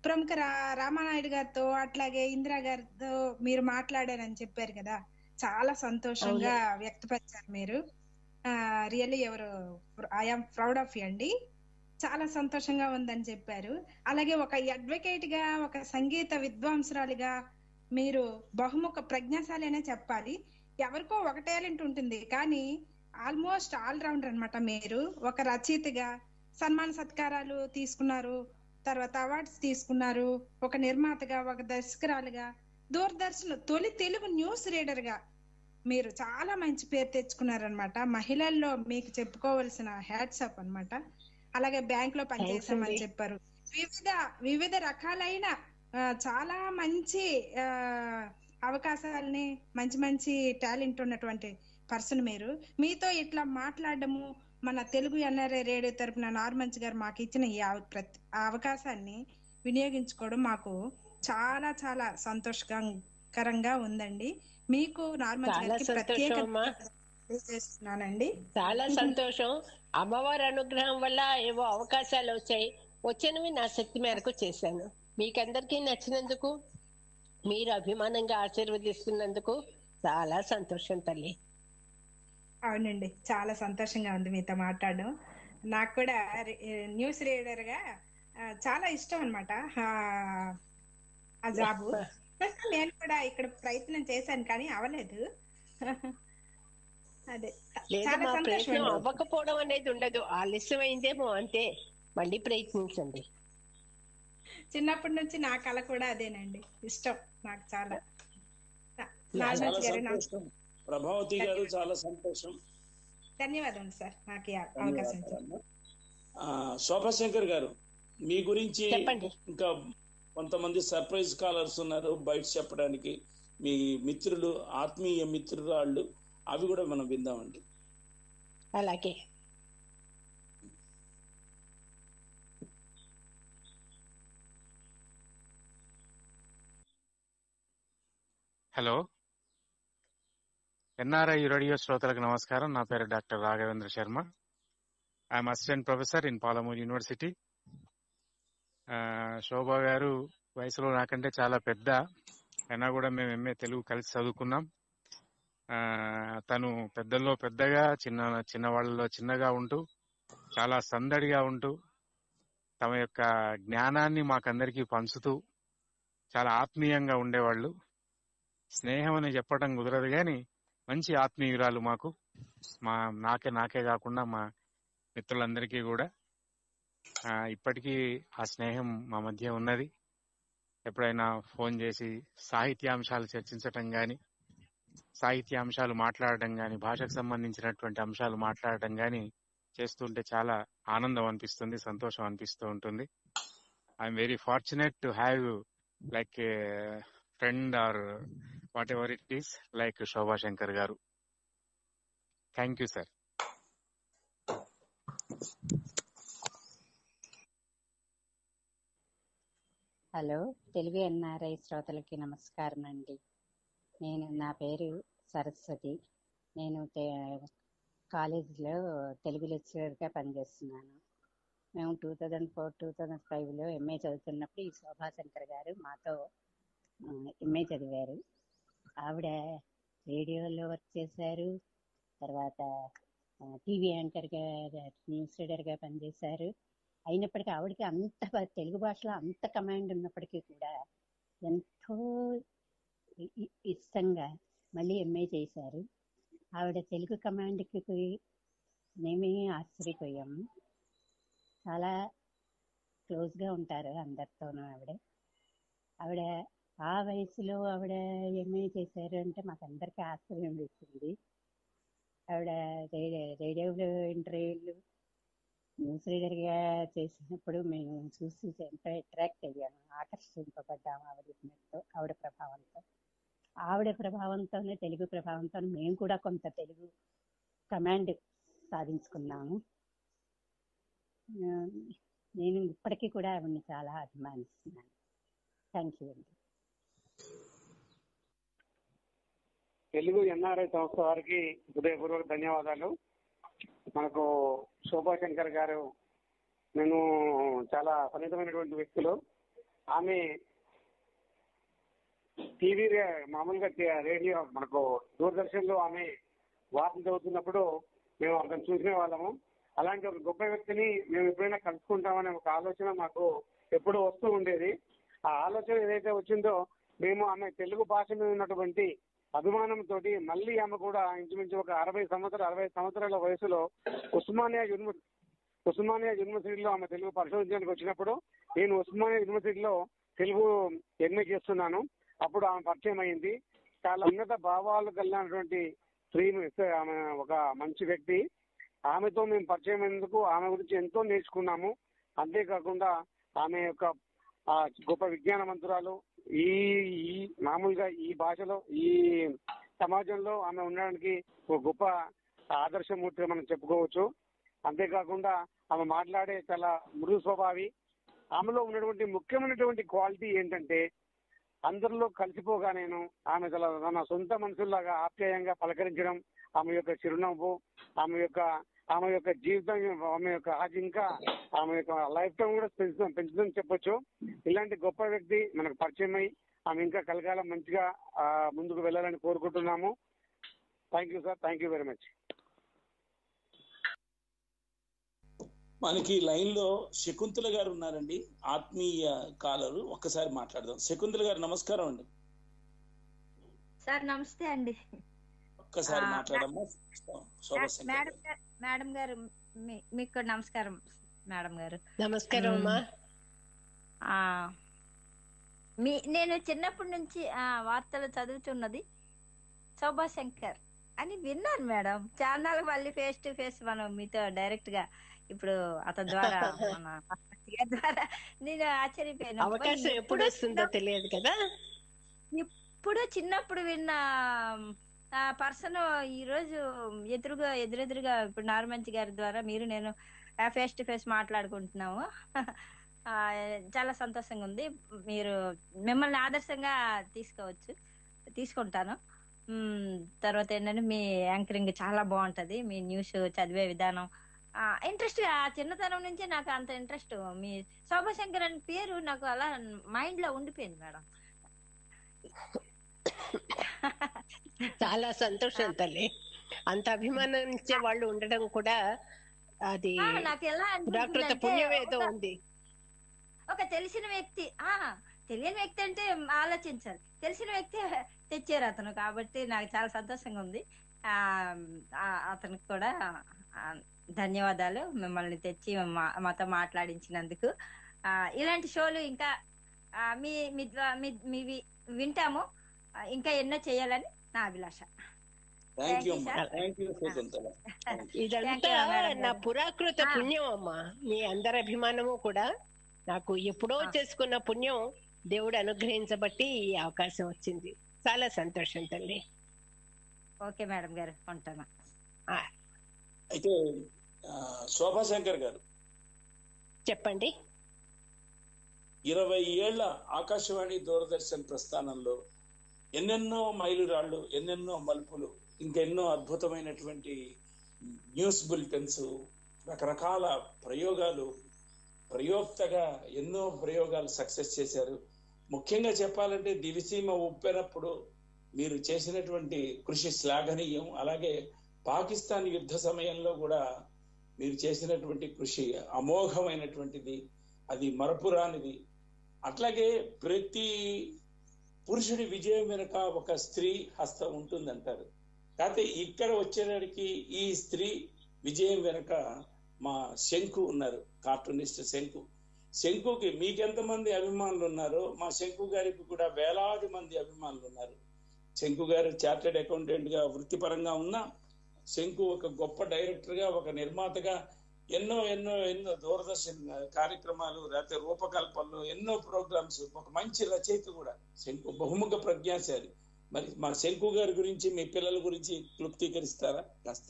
ప్రముఖ రా రామానాయుడు గారితో అట్లాగే ఇందిరా గారితో మీరు మాట్లాడారని చెప్పారు కదా చాలా సంతోషంగా వ్యక్తపరిచారు మీరు రియల్లీ ఎవరు ఐఎమ్ ప్రౌడ్ ఆఫ్ యూ అండి చాలా సంతోషంగా ఉందని చెప్పారు అలాగే ఒక అడ్వకేట్ గా ఒక సంగీత విద్వాంసురాలిగా మీరు బహుముఖ ప్రజ్ఞాశాలి అనే చెప్పాలి ఎవరికో ఒక టాలెంట్ ఉంటుంది కానీ ఆల్మోస్ట్ ఆల్ రౌండర్ అన్నమాట మీరు ఒక రచయితగా సన్మాన సత్కారాలు తీసుకున్నారు తర్వాత అవార్డ్స్ తీసుకున్నారు ఒక నిర్మాతగా ఒక దర్శకురాలుగా దూరదర్శన్ తొలి తెలుగు న్యూస్ రీడర్ గా మీరు చాలా మంచి పేరు తెచ్చుకున్నారనమాట మహిళల్లో మీకు చెప్పుకోవాల్సిన హ్యాట్సప్ అన్నమాట అలాగే బ్యాంక్ లో పనిచేసామని అండి. చెప్పారు వివిధ వివిధ రకాలైన ఆ, చాలా మంచి ఆ, అవకాశాలని మంచి మంచి టాలెంట్ ఉన్నటువంటి పర్సన్ మీరు మీతో ఇట్లా మాట్లాడడము మన తెలుగు ఎన్ఆర్ఐ రేడియో తరపున నార్మంచ్ గారు మాకు ఇచ్చిన ఈ అవ- ప్రతి- ఆ అవకాశాన్ని వినియోగించుకోవడం మాకు చాలా చాలా సంతోషకరంగా ఉందండి మీకు నార్మంచ్ చాలా గారికి సంతోషం ప్రత్యేక అమ్మా. తెలియజేస్తున్నానండి చాలా సంతోషం అమ్మవారి అనుగ్రహం వల్ల ఏవో అవకాశాలు వచ్చాయి వచ్చినవి నా శక్తి మేరకు చేశాను మీకందరికీ నచ్చినందుకు మీరు అభిమానంగా ఆశీర్వదిస్తున్నందుకు చాలా సంతోషం తల్లి అవునండి చాలా సంతోషంగా ఉంది మీతో మాట్లాడడం నాకు కూడా రి- న్యూస్ రీడర్ గా ఆ, చాలా ఇష్టం అనమాట ఆ జాబు నేను కూడా ఇక్కడ ప్రయత్నం చేశాను కానీ అవలేదు అదే చాలా లేదమ్మా సంతోషం ప్రయత్నం అండి. అవ్వకపోవడం అనేది ఉండదు ఆలస్యమైందేమో అంతే మళ్ళీ ప్రయత్నించండి చిన్నప్పటి నుంచి నా కళ కూడా అదేనండి ఇష్టం నాకు చాలా నా- చాలా నాగరాజు గారు నా- సంతోషం ప్రభావతి గారు చాలా సంతోషం ధన్యవాదాలు సార్ నాకు ఈ అవకాశం ఇచ్చారు ధన్యవాదాలు. ఆ, శోభాశంకర్ గారు మీ గురించి చెప్పండి ఇంకా కొంతమంది సర్ప్రైజ్ కాలర్స్ ఉన్నారు బయట చెప్పడానికి మీ మిత్రులు ఆత్మీయ మిత్రురాళ్ళు అవి కూడా మనం విందామండి అలాగే హలో ఎన్ఆర్ఐ రేడియో శ్రోతలకు నమస్కారం నా పేరు doctor Raghavendra Sharma I'm assistant professor in Palamuru university ఆ, శోభ గారు వయసులో నాకంటే చాలా పెద్ద అయినా కూడా మేము ఎంఏ తెలుగు కలిసి చదువుకున్నాం ఆ, తను పెద్దల్లో పెద్దగా చిన్న చిన్నవాళ్ళలో చిన్నగా ఉంటూ చాలా సందడిగా ఉంటూ తమ యొక్క జ్ఞానాన్ని మాకందరికీ పంచుతూ చాలా ఆత్మీయంగా ఉండేవాళ్ళు స్నేహం అని చెప్పడం కుదరదు కానీ మంచి ఆత్మీయురాలు మాకు మా నాకే నాకే కాకుండా మా మిత్రులందరికీ కూడా ఆ, ఇప్పటికీ ఆ స్నేహం మా మధ్య ఉన్నది ఎప్పుడైనా ఫోన్ చేసి సాహిత్యాంశాలు చర్చించటం గాని సాహిత్యాంశాలు మాట్లాడటం గాని భాషకు సంబంధించినటువంటి అంశాలు మాట్లాడటం గాని చేస్తుంటే చాలా ఆనందం అనిపిస్తుంది సంతోషం అనిపిస్తూ ఉంటుంది I'm very fortunate to have like friend or whatever it is like Shobha Shankar గారు thank you sir hello Telugu NRI శ్రోతలకి నమస్కారం అండి నేను నా పేరు సరస్వతి నేను తే- కాలేజీలో తెలుగు లెక్చరర్గా పనిచేస్తున్నాను మేము two thousand four two thousand ఫైవ్లో ఎంఏ చదువుతున్నప్పుడు ఈ శోభాశంకర్ గారు మాతో ఎంఏ చదివారు ఆవిడ రేడియోలో వర్క్ చేశారు తర్వాత టీవీ యాంకర్గా న్యూస్ రీడర్గా పనిచేశారు అయినప్పటికీ ఆవిడకి అంత బ- తెలుగు భాషలో అంత కమాండ్ ఉన్నప్పటికీ కూడా ఎంతో ఇ- ఇ- ఇష్టంగా మళ్ళీ ఎంఏ చేశారు ఆవిడ తెలుగు కమాండ్కి మేమే ఆశ్చర్యపోయాము చాలా క్లోజ్గా ఉంటారు అందరితోనూ ఆవిడ ఆవిడ ఆ వయసులో ఆవిడ ఎంఏ చేశారు అంటే మాకందరికీ ఆశ్చర్యం వేసింది ఆవిడ రేడియో రేడియోలో ఇంటర్వ్యూలు న్యూస్ రీడర్ గా చేసినప్పుడు మేము చూసి ఎంతో అట్రాక్ట్ అయ్యాము ఆకర్షింపబడ్డాము ఆవిడ ఉన్నట్టు ఆవిడ ప్రభావంతో ఆవిడ ప్రభావంతోనే తెలుగు ప్రభావంతో మేము కూడా కొంత తెలుగు కమాండ్ సాధించుకున్నాము ఆ, నేను ఇప్పటికీ కూడా ఆవిడని చాలా అభిమానిస్తున్నాను థ్యాంక్ యూ అండి తెలుగు ఎన్ఆర్ఐ సంస్థ వారికి హృదయపూర్వక ధన్యవాదాలు మనకు శోభా శంకర్ గారు నేను చాలా సన్నిహితమైనటువంటి వ్యక్తులు ఆమె టీవీ మామూలుగా టే- రేడియో మనకు దూరదర్శన్ లో ఆమె వార్తలు చదువుతున్నప్పుడు మేము అతను చూసిన వాళ్ళము అలాంటి ఒక గొప్ప వ్యక్తిని మేము ఎప్పుడైనా కలుసుకుంటామనే ఒక ఆలోచన మాకు ఎప్పుడూ వస్తూ ఉండేది ఆ ఆలోచన ఏదైతే వచ్చిందో మేము ఆమె తెలుగు భాష మీద ఉన్నటువంటి అభిమానంతో మళ్ళీ ఆమె కూడా ఇంచుమించు ఒక అరవై సంవత్సరాలు అరవై సంవత్సరాల వయసులో ఉస్మానియా యూనివర్సిటీ ఉస్మానియా యూనివర్సిటీలో ఆమె తెలుగు పరిశోధించడానికి వచ్చినప్పుడు నేను ఉస్మానియా యూనివర్సిటీలో తెలుగు ఎంఏ చేస్తున్నాను అప్పుడు ఆమె పరిచయం అయింది చాలా ఉన్నత భావాలు కలిగినటువంటి స్త్రీ ఆమె ఒక మంచి వ్యక్తి ఆమెతో మేము పరిచయం అయినందుకు ఆమె గురించి ఎంతో నేర్చుకున్నాము అంతేకాకుండా ఆమె యొక్క ఆ, గొప్ప విజ్ఞానవంతురాలు ఈ ఈ మామూలుగా ఈ భాషలో ఈ సమాజంలో ఆమె ఉండడానికి ఒక గొప్ప ఆదర్శమూర్తిగా మనం చెప్పుకోవచ్చు అంతేకాకుండా ఆమె మాట్లాడే చాలా మృదు స్వభావి ఆమెలో ఉన్నటువంటి ముఖ్యమైనటువంటి క్వాలిటీ ఏంటంటే అందరిలో కలిసిపోగానేను ఆమె తన తన సొంత మనుషుల్లాగా ఆప్యాయంగా పలకరించడం ఆమె యొక్క చిరునవ్వు ఆమె యొక్క ఆమె యొక్క జీవితం ఆమె యొక్క ఆశ ఇంకా ఆమె యొక్క లైఫ్ టైం కూడా పెంచుతాం పెంచుదని చెప్పొచ్చు ఇలాంటి గొప్ప వ్యక్తి మనకు పరిచయం అయి ఆమె ఇంకా కలకాలం మంచిగా ఆ, ముందుకు వెళ్ళాలని కోరుకుంటున్నాము thank you sir thank you very much మనకి లైన్ లో శకుంతల గారు ఉన్నారండి ఆత్మీయ కాలరు ఒక్కసారి మాట్లాడదాం శకుంతల గారు నమస్కారం అండి సార్ నమస్తే అండి ఒక్కసారి ఆ, మాట్లాడమ్మా శోభా శంకర్ మేడం గారు. గారు మేడం గారు మీ- మీకు కూడా నమస్కారం మేడం గారు నమస్కారం అమ్మా ఆ, మీ నేను చిన్నప్పటి నుంచి ఆ, వార్తలు చదువుతున్నది శోభా శంకర్ అని విన్నాను మేడం ఛానల్ మళ్ళీ ఫేస్ టు ఫేస్ మనం మీతో డైరెక్ట్ గా ఇప్పుడు అతని ద్వారా మన గారి ద్వారా నేను ఆశ్చర్యపోయాను అవకాశం ఎప్పుడు ఎప్పుడు వస్తుందో తెలియదు కదా ఇప్పుడు చిన్నప్పుడు విన్న ఆ పర్సన్ ఈ రోజు ఎదురుగా ఎదురెదురుగా ఇప్పుడు నార్మంచి గారి ద్వారా మీరు నేను ఫేస్ టు ఫేస్ మాట్లాడుకుంటున్నాము ఆ, చాలా సంతోషంగా ఉంది మీరు మిమ్మల్ని ఆదర్శంగా తీసుకోవచ్చు తీసుకుంటాను మ్మ్, తర్వాత ఏంటంటే మీ యాంకరింగ్ చాలా బాగుంటది మీ న్యూస్ చదివే విధానం ఇంట్రెస్ట్ ఆ చిన్నతనం నుంచి నాకు అంత ఇంట్రెస్ట్ మీ శోభశంకర్ అనే పేరు నాకు అలా మైండ్ లో ఉండిపోయింది మేడం చాలా సంతోషం తల్లి అంత అభిమానించే వాళ్ళు ఉండడం కూడా అది ఆ, నాకు ఎలా ప్రాకృత అనిపించిందంటే పుణ్యం ఏదో ఒక- ఉంది ఒక తెలిసిన వ్యక్తి ఆ తెలియని వ్యక్తి అంటే ఆలోచించాలి తెలిసిన వ్యక్తి తెచ్చారు అతను కాబట్టి నాకు చాలా సంతోషంగా ఉంది ఆ ఆ- అతనికి కూడా ఆ, ధన్యవాదాలు మిమ్మల్ని తెచ్చి మా- మాతో మాట్లాడించినందుకు ఆ ఇలాంటి షోలు ఇంకా ఆ, మీ మీ ద్వా- మీ మీవి వింటాము ఆ, ఇంకా ఎన్నో చేయాలని నా అభిలాష థ్యాంక్ Thank యూ you, అమ్మా sir. థ్యాంక్ యూ శకుంతల ఇదంతా Thank you, madam నా గారు. పురాకృత ఆ. పుణ్యం అమ్మా మీ అందరి అభిమానము కూడా నాకు ఎప్పుడో చేసుకున్న పుణ్యం దేవుడు అనుగ్రహించబట్టి ఈ అవకాశం వచ్చింది చాలా సంతోషం తల్లి ఓకే మేడం గారు ఉంటాను అయితే ఆ, శోభా శంకర్ గారు చెప్పండి ఇరవై ఏళ్ల ఆకాశవాణి దూరదర్శన్ ప్రస్థానంలో ఎన్నెన్నో మైలురాళ్ళు ఎన్నెన్నో మలుపులు ఇంకెన్నో అద్భుతమైనటువంటి న్యూస్ బులెటిన్స్ రకరకాల ప్రయోగాలు ప్రయోక్తగా ఎన్నో ప్రయోగాలు సక్సెస్ చేశారు ముఖ్యంగా చెప్పాలంటే దివిసీమ ఉప్పెనప్పుడు మీరు చేసినటువంటి కృషి శ్లాఘనీయం అలాగే పాకిస్తాన్ యుద్ధ సమయంలో కూడా మీరు చేసినటువంటి కృషి అమోఘమైనటువంటిది అది మరపురానిది అట్లాగే ప్రతి పురుషుడి విజయం వెనుక ఒక స్త్రీ హస్తం ఉంటుందంటారు కాకపోతే ఇక్కడ వచ్చేసరికి ఈ స్త్రీ విజయం వెనుక మా శంకు ఉన్నారు కార్టూనిస్ట్ శంకు శంకుకి మీకెంతమంది అభిమానులు ఉన్నారో మా శంకు గారికి కూడా వేలాది మంది అభిమానులు ఉన్నారు శంకు గారు చార్టెడ్ అకౌంటెంట్ గా వృత్తిపరంగా ఉన్న శంకు ఒక గొప్ప డైరెక్టర్ గా ఒక నిర్మాతగా ఎన్నో ఎన్నో ఎన్నో దూరదర్శన్ కార్యక్రమాలు లేకపోతే రూపకల్పనలు ఎన్నో ప్రోగ్రామ్స్ ఒక మంచి రచయిత కూడా శంకు బహుముఖ ప్రజ్ఞాశాలి మరి మా శంకు గారి గురించి మీ పిల్లల గురించి క్లుప్తీకరిస్తారా కాస్త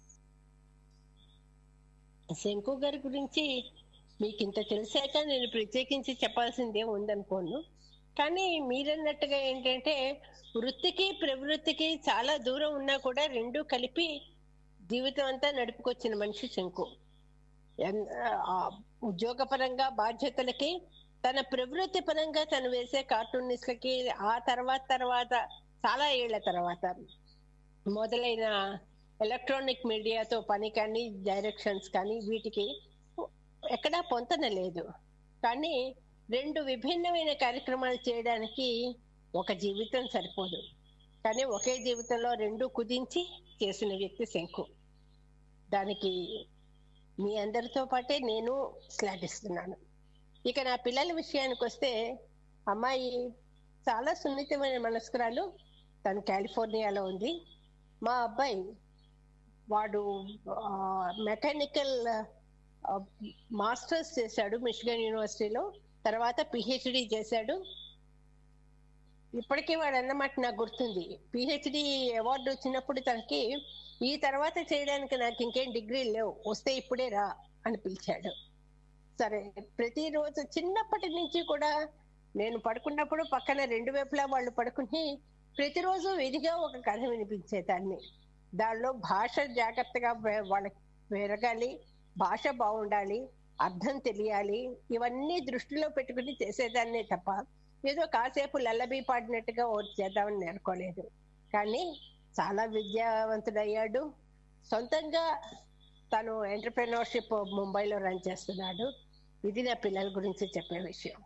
శంకు గారి గురించి మీకు ఇంత తెలిసాక నేను ప్రత్యేకించి చెప్పాల్సిందే ఉందనుకోను కానీ మీరన్నట్టుగా ఏంటంటే వృత్తికి ప్రవృత్తికి చాలా దూరం ఉన్నా కూడా రెండు కలిపి జీవితం అంతా నడుపుకొచ్చిన మనిషి శంకు ఎన్- ఆ ఉద్యోగపరంగా బాధ్యతలకి తన ప్రవృత్తి పరంగా తను వేసే కార్టూనిస్ట్లకి ఆ తర్వాత తర్వాత చాలా ఏళ్ల తర్వాత మొదలైన ఎలక్ట్రానిక్ మీడియాతో పని కానీ డైరెక్షన్స్ కానీ వీటికి ఎక్కడా పొంతన లేదు కానీ రెండు విభిన్నమైన కార్యక్రమాలు చేయడానికి ఒక జీవితం సరిపోదు కానీ ఒకే జీవితంలో రెండు కుదించి చేసిన వ్యక్తి శంకు దానికి మీ అందరితో పాటే నేను శ్లాఘిస్తున్నాను ఇక నా పిల్లల విషయానికి వస్తే అమ్మాయి చాలా సున్నితమైన మనస్కురాలు తను కాలిఫోర్నియాలో ఉంది మా అబ్బాయి వాడు మెకానికల్ మాస్టర్స్ చేశాడు మిషిగన్ యూనివర్సిటీలో తర్వాత పిహెచ్డి చేశాడు ఇప్పటికీ వాడు అన్నమాట నాకు గుర్తుంది పిహెచ్డి అవార్డు వచ్చినప్పుడు తనకి ఈ తర్వాత చేయడానికి నాకు ఇంకేం డిగ్రీలు లేవు వస్తే ఇప్పుడే రా అని పిలిచాడు సరే ప్రతిరోజు చిన్నప్పటి నుంచి కూడా నేను పడుకున్నప్పుడు పక్కన రెండు వైపులా వాళ్ళు పడుకుని ప్రతిరోజు విధిగా ఒక కథ వినిపించేదాన్ని దానిలో భాష జాగ్రత్తగా వే- వాళ్ళకి పెరగాలి భాష బాగుండాలి అర్థం తెలియాలి ఇవన్నీ దృష్టిలో పెట్టుకుని చేసేదాన్నే తప్ప ఏదో కాసేపు లల్లబీ పాడినట్టుగా ఓటు చేద్దామని అనుకోలేదు కానీ చాలా విద్యావంతుడయ్యాడు సొంతంగా తను ఎంటర్ప్రెనర్షిప్ ముంబైలో రన్ చేస్తున్నాడు ఇది నా పిల్లల గురించి చెప్పే విషయం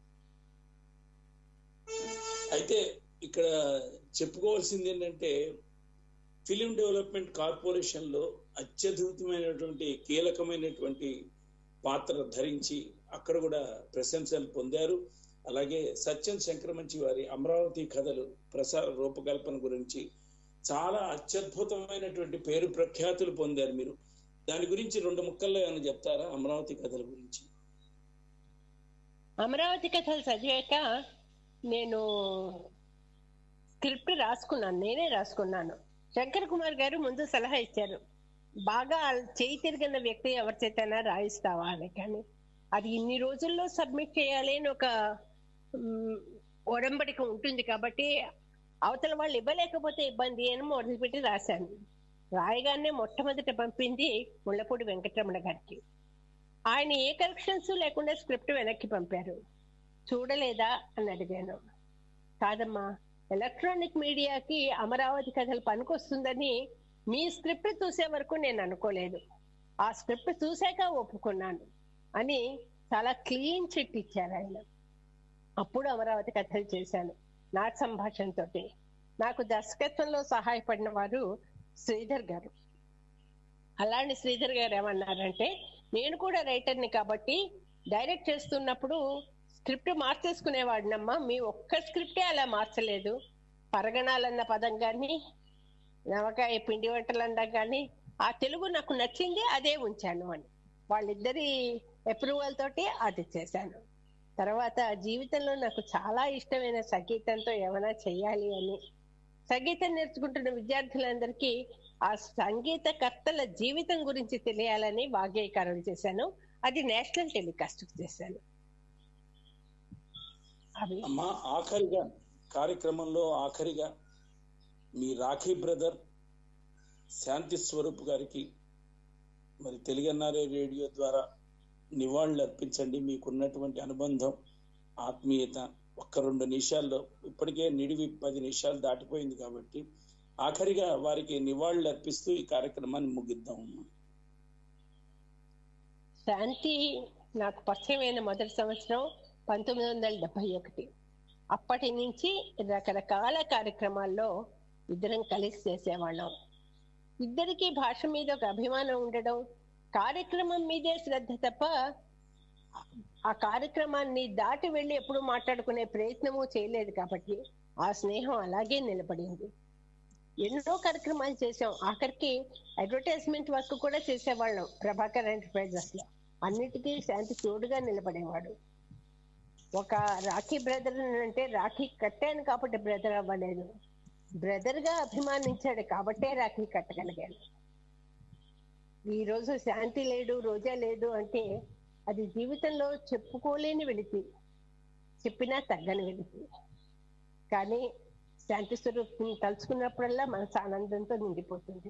అయితే ఇక్కడ చెప్పుకోవాల్సింది ఏంటంటే ఫిలిం డెవలప్మెంట్ కార్పొరేషన్ లో అత్యద్భుతమైనటువంటి కీలకమైనటువంటి పాత్ర ధరించి అక్కడ కూడా ప్రశంసలు పొందారు అలాగే సత్యం శంకరమంచి వారి అమరావతి కథలు ప్రసార రూపకల్పన గురించి చాలా అత్యద్భుతమైనటువంటి పేరు ప్రఖ్యాతులు పొందారు మీరు దాని గురించి రెండు ముక్కల్లో ఏమైనా చెప్తారా అమరావతి కథల గురించి అమరావతి కథలు చదివాక నేను స్క్రిప్ట్ రాసుకున్నాను నేనే రాసుకున్నాను శంకర్ కుమార్ గారు ముందు సలహా ఇచ్చారు బాగా చేయి తిరిగిన వ్యక్తి ఎవరి చేతనా రాయిస్తావా అని కానీ అది ఇన్ని రోజుల్లో సబ్మిట్ చేయాలి అని ఒక మ్, ఒడంబడిక ఉంటుంది కాబట్టి అవతల వాళ్ళు ఇవ్వలేకపోతే ఇబ్బంది అని మొదలుపెట్టి రాశాను రాయగానే మొట్టమొదట పంపింది ముళ్ళపూడి వెంకటరమణ గారికి ఆయన ఏ కరెక్షన్స్ లేకుండా స్క్రిప్ట్ వెనక్కి పంపారు చూడలేదా అని అడిగాను కాదమ్మా ఎలక్ట్రానిక్ మీడియాకి అమరావతి కథలు పనికొస్తుందని మీ స్క్రిప్ట్ చూసే వరకు నేను అనుకోలేదు ఆ స్క్రిప్ట్ చూశాక ఒప్పుకున్నాను అని చాలా క్లీన్ చిట్ ఇచ్చారు ఆయన అప్పుడు అమరావతి కథలు చేశాను నా సంభాషణతోటి నాకు దర్శకత్వంలో సహాయపడిన వారు శ్రీధర్ గారు అలాంటి శ్రీధర్ గారు ఏమన్నారంటే నేను కూడా రైటర్ని కాబట్టి డైరెక్ట్ చేస్తున్నప్పుడు స్క్రిప్ట్ మార్చేసుకునేవాడినమ్మా మీ ఒక్క స్క్రిప్టే అలా మార్చలేదు పరగణాలన్న పదం కానీ నవకాయ పిండి వంటలు అనడం కానీ ఆ తెలుగు నాకు నచ్చింది అదే ఉంచాను అని వాళ్ళిద్దరి అప్రూవల్ తోటి అది చేశాను తర్వాత జీవితంలో నాకు చాలా ఇష్టమైన సంగీతంతో ఏమైనా చెయ్యాలి అని సంగీతం నేర్చుకుంటున్న విద్యార్థులందరికీ ఆ సంగీత కర్తల జీవితం గురించి తెలియాలని వాగ్గేయకారం చేశాను అది నేషనల్ టెలికాస్ట్ చేశాను అవి అమ్మా ఆఖరిగా కార్యక్రమంలో ఆఖరిగా మీ రాఖీ బ్రదర్ శాంతి స్వరూప్ గారికి మరి తెలుగన్నారే రేడియో ద్వారా నివాళులు అర్పించండి మీకున్నటువంటి అనుబంధం ఆత్మీయత ఒక్క రెండు నిమిషాల్లో ఇప్పటికే నిడివి పది నిమిషాలు దాటిపోయింది కాబట్టి ఆఖరిగా వారికి నివాళులు అర్పిస్తూ ఈ కార్యక్రమాన్ని ముగిద్దాం అమ్మా శాంతి నాకు పరిచయమైన మొదటి సంవత్సరం పంతొమ్మిది వందల డెబ్బై ఒకటి అప్పటి నుంచి రకరకాల కార్యక్రమాల్లో ఇద్దరం కలిసి చేసేవాళ్ళం ఇద్దరికి భాష మీద ఒక అభిమానం ఉండడం కార్యక్రమం మీదే శ్రద్ధ తప్ప ఆ కార్యక్రమాన్ని దాటి వెళ్ళి ఎప్పుడు మాట్లాడుకునే ప్రయత్నము చేయలేదు కాబట్టి ఆ స్నేహం అలాగే నిలబడింది ఎన్నో కార్యక్రమాలు చేసాం ఆఖరికి అడ్వర్టైజ్మెంట్ వర్క్ కూడా చేసేవాళ్ళం ప్రభాకర్ ఎంటర్ప్రైజెస్ లో అన్నిటికీ శాంతి తోడుగా నిలబడేవాడు ఒక రాఖీ బ్రదర్ అంటే రాఖీ కట్టాను కాబట్టి బ్రదర్ అవ్వలేదు బ్రదర్ గా అభిమానించాడు కాబట్టే రాఖీ కట్టగలిగాను ఈ రోజు శాంతి లేడు రోజా లేదు అంటే అది జీవితంలో చెప్పుకోలేని వెలితి చెప్పినా తగ్గని వెలితి కానీ శాంతి స్వరూప్ని తలుచుకున్నప్పుడల్లా మనసు ఆనందంతో నిండిపోతుంది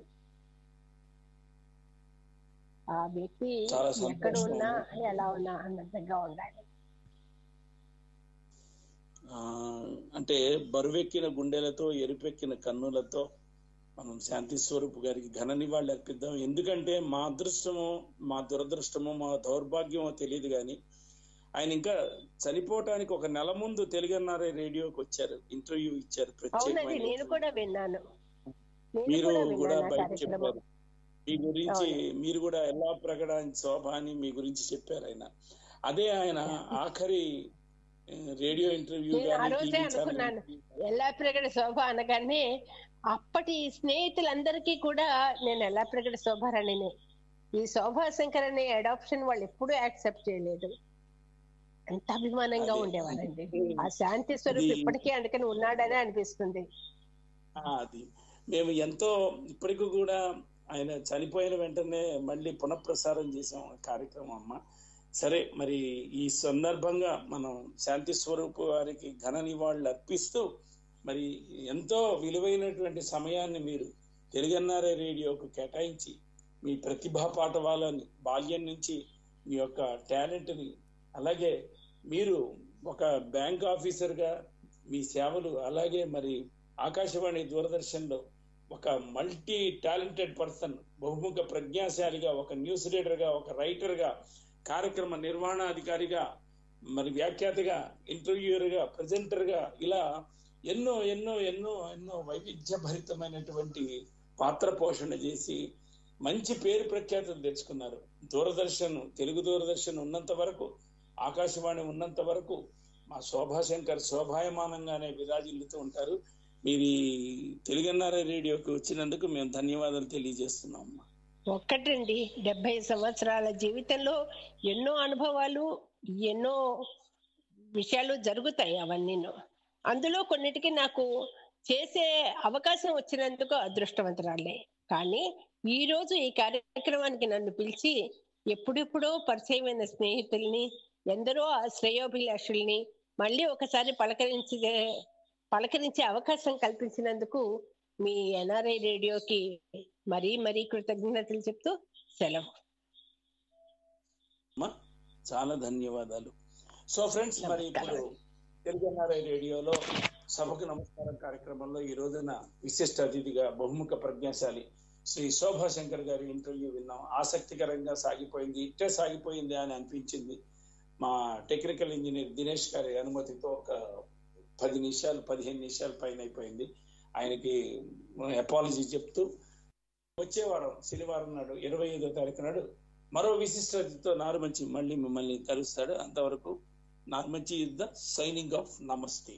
ఆ వ్యక్తి చాలా సంతోషం. ఎక్కడ ఉన్నా ఎలా ఉన్నా ఆనందంగా ఉండాలి ఆ, అంటే బరువెక్కిన గుండెలతో ఎరుపెక్కిన కన్నులతో మనం శాంతి స్వరూప్ గారికి ఘన నివాళి అర్పిద్దాం ఎందుకంటే మా అదృష్టమో మా దురదృష్టమో మా దౌర్భాగ్యమో తెలియదు కానీ ఆయన ఇంకా చనిపోవటానికి ఒక నెల ముందు తెలుగన్నారే రేడియోకి వచ్చారు ఇంటర్వ్యూ ఇచ్చారు అవునండి ప్రత్యేకమైన నేను కూడా విన్నాను నేను మీరు కూడా కూడా విన్నాను ఆ బయట కార్యక్రమం చెప్పారు మీ గురించి అవును. మీరు కూడా ఎలా ప్రకటన శోభ అని మీ గురించి చెప్పారు ఆయన అదే ఆయన ఆఖరి ఆ, రేడియో ఇంటర్వ్యూ నేను ఆ కానీ రోజే టీవీ ఛానల్ అనుకున్నాను ఎలా ప్రగడ శోభ అనగానే అప్పటి స్నేహితులందరికీ కూడా నేను ఎలా ప్రగడ శోభారాణిని ఈ శోభా శంకర్ అనే అడాప్షన్ వాళ్ళు ఎప్పుడూ యాక్సెప్ట్ చేయలేదు ఎంత అభిమానంగా అదే. ఉండేవారండి ఆ శాంతి స్వరూప్ అది- ఇప్పటికీ అందుకని ఉన్నాడనే అనిపిస్తుంది ఆ, అది మేము ఎంతో ఇప్పటికి కూడా ఆయన చనిపోయిన వెంటనే మళ్ళీ పునఃప్రసారం చేసాం ఆ కార్యక్రమం అమ్మ సరే మరి ఈ సందర్భంగా మనం శాంతి స్వరూప్ వారికి ఘన నివాళులు అర్పిస్తూ మరి ఎంతో విలువైనటువంటి సమయాన్ని మీరు తెలుగన్నారే రేడియోకు కేటాయించి మీ ప్రతిభా పాఠవాలని బాల్యం నుంచి మీ యొక్క టాలెంట్ని అలాగే మీరు ఒక బ్యాంక్ ఆఫీసర్గా మీ సేవలు అలాగే మరి ఆకాశవాణి దూరదర్శన్లో ఒక మల్టీ టాలెంటెడ్ పర్సన్ బహుముఖ ప్రజ్ఞాశాలిగా ఒక న్యూస్ రీడర్గా ఒక రైటర్గా కార్యక్రమ నిర్వహణాధికారిగా మరి వ్యాఖ్యాతగా ఇంటర్వ్యూయర్గా ప్రజెంటర్గా ఇలా ఎన్నో ఎన్నో ఎన్నో ఎన్నో వైవిధ్యభరితమైనటువంటి పాత్ర పోషణ చేసి మంచి పేరు ప్రఖ్యాతులు తెచ్చుకున్నారు దూరదర్శన్ తెలుగు దూరదర్శన్ ఉన్నంత వరకు ఆకాశవాణి ఉన్నంత వరకు మా శోభాశంకర్ శోభాయమానంగానే విరాజిల్లుతూ ఉంటారు మీరు ఈ తెలుగన్నార రేడియోకి వచ్చినందుకు మేము ధన్యవాదాలు తెలియజేస్తున్నాం అమ్మా ఒక్కటండి డెబ్బై సంవత్సరాల జీవితంలో ఎన్నో అనుభవాలు ఎన్నో విషయాలు జరుగుతాయి అవన్నీ అందులో కొన్నిటికి నాకు చేసే అవకాశం వచ్చినందుకు అదృష్టవంతురాలే కానీ ఈ రోజు ఈ కార్యక్రమానికి నన్ను పిలిచి ఎప్పుడెప్పుడో పరిచయమైన స్నేహితుల్ని ఎందరో శ్రేయోభిలాషుల్ని మళ్ళీ ఒకసారి పలకరించి పలకరించే అవకాశం కల్పించినందుకు మీ ఎన్ఆర్ఐ రేడియోకి మరీ మరీ కృతజ్ఞతలు చెప్తూ సెలవు అమ్మా చాలా ధన్యవాదాలు సో ఫ్రెండ్స్ మరి ఇప్పుడు తెలుగునారాయ రేడియోలో సభకు నమస్కారం కార్యక్రమంలో ఈ రోజున విశిష్ట అతిథిగా బహుముఖ ప్రజ్ఞాశాలి శ్రీ శోభా శంకర్ గారి ఇంటర్వ్యూ విన్నాం ఆసక్తికరంగా సాగిపోయింది ఇట్టే సాగిపోయింది అని అనిపించింది మా టెక్నికల్ ఇంజనీర్ దినేష్ గారి అనుమతితో ఒక పది నిమిషాలు పదిహేను నిమిషాలు పైన అయిపోయింది ఆయనకి అపాలజీ చెప్తూ వచ్చే వారం శనివారం నాడు ఇరవై ఐదో తారీఖు నాడు మరో విశిష్ట అతిథితో నారుమంచి మళ్ళీ మిమ్మల్ని కలుస్తాడు అంతవరకు నారుమంచి యుద్ధ సైనింగ్ ఆఫ్ నమస్తే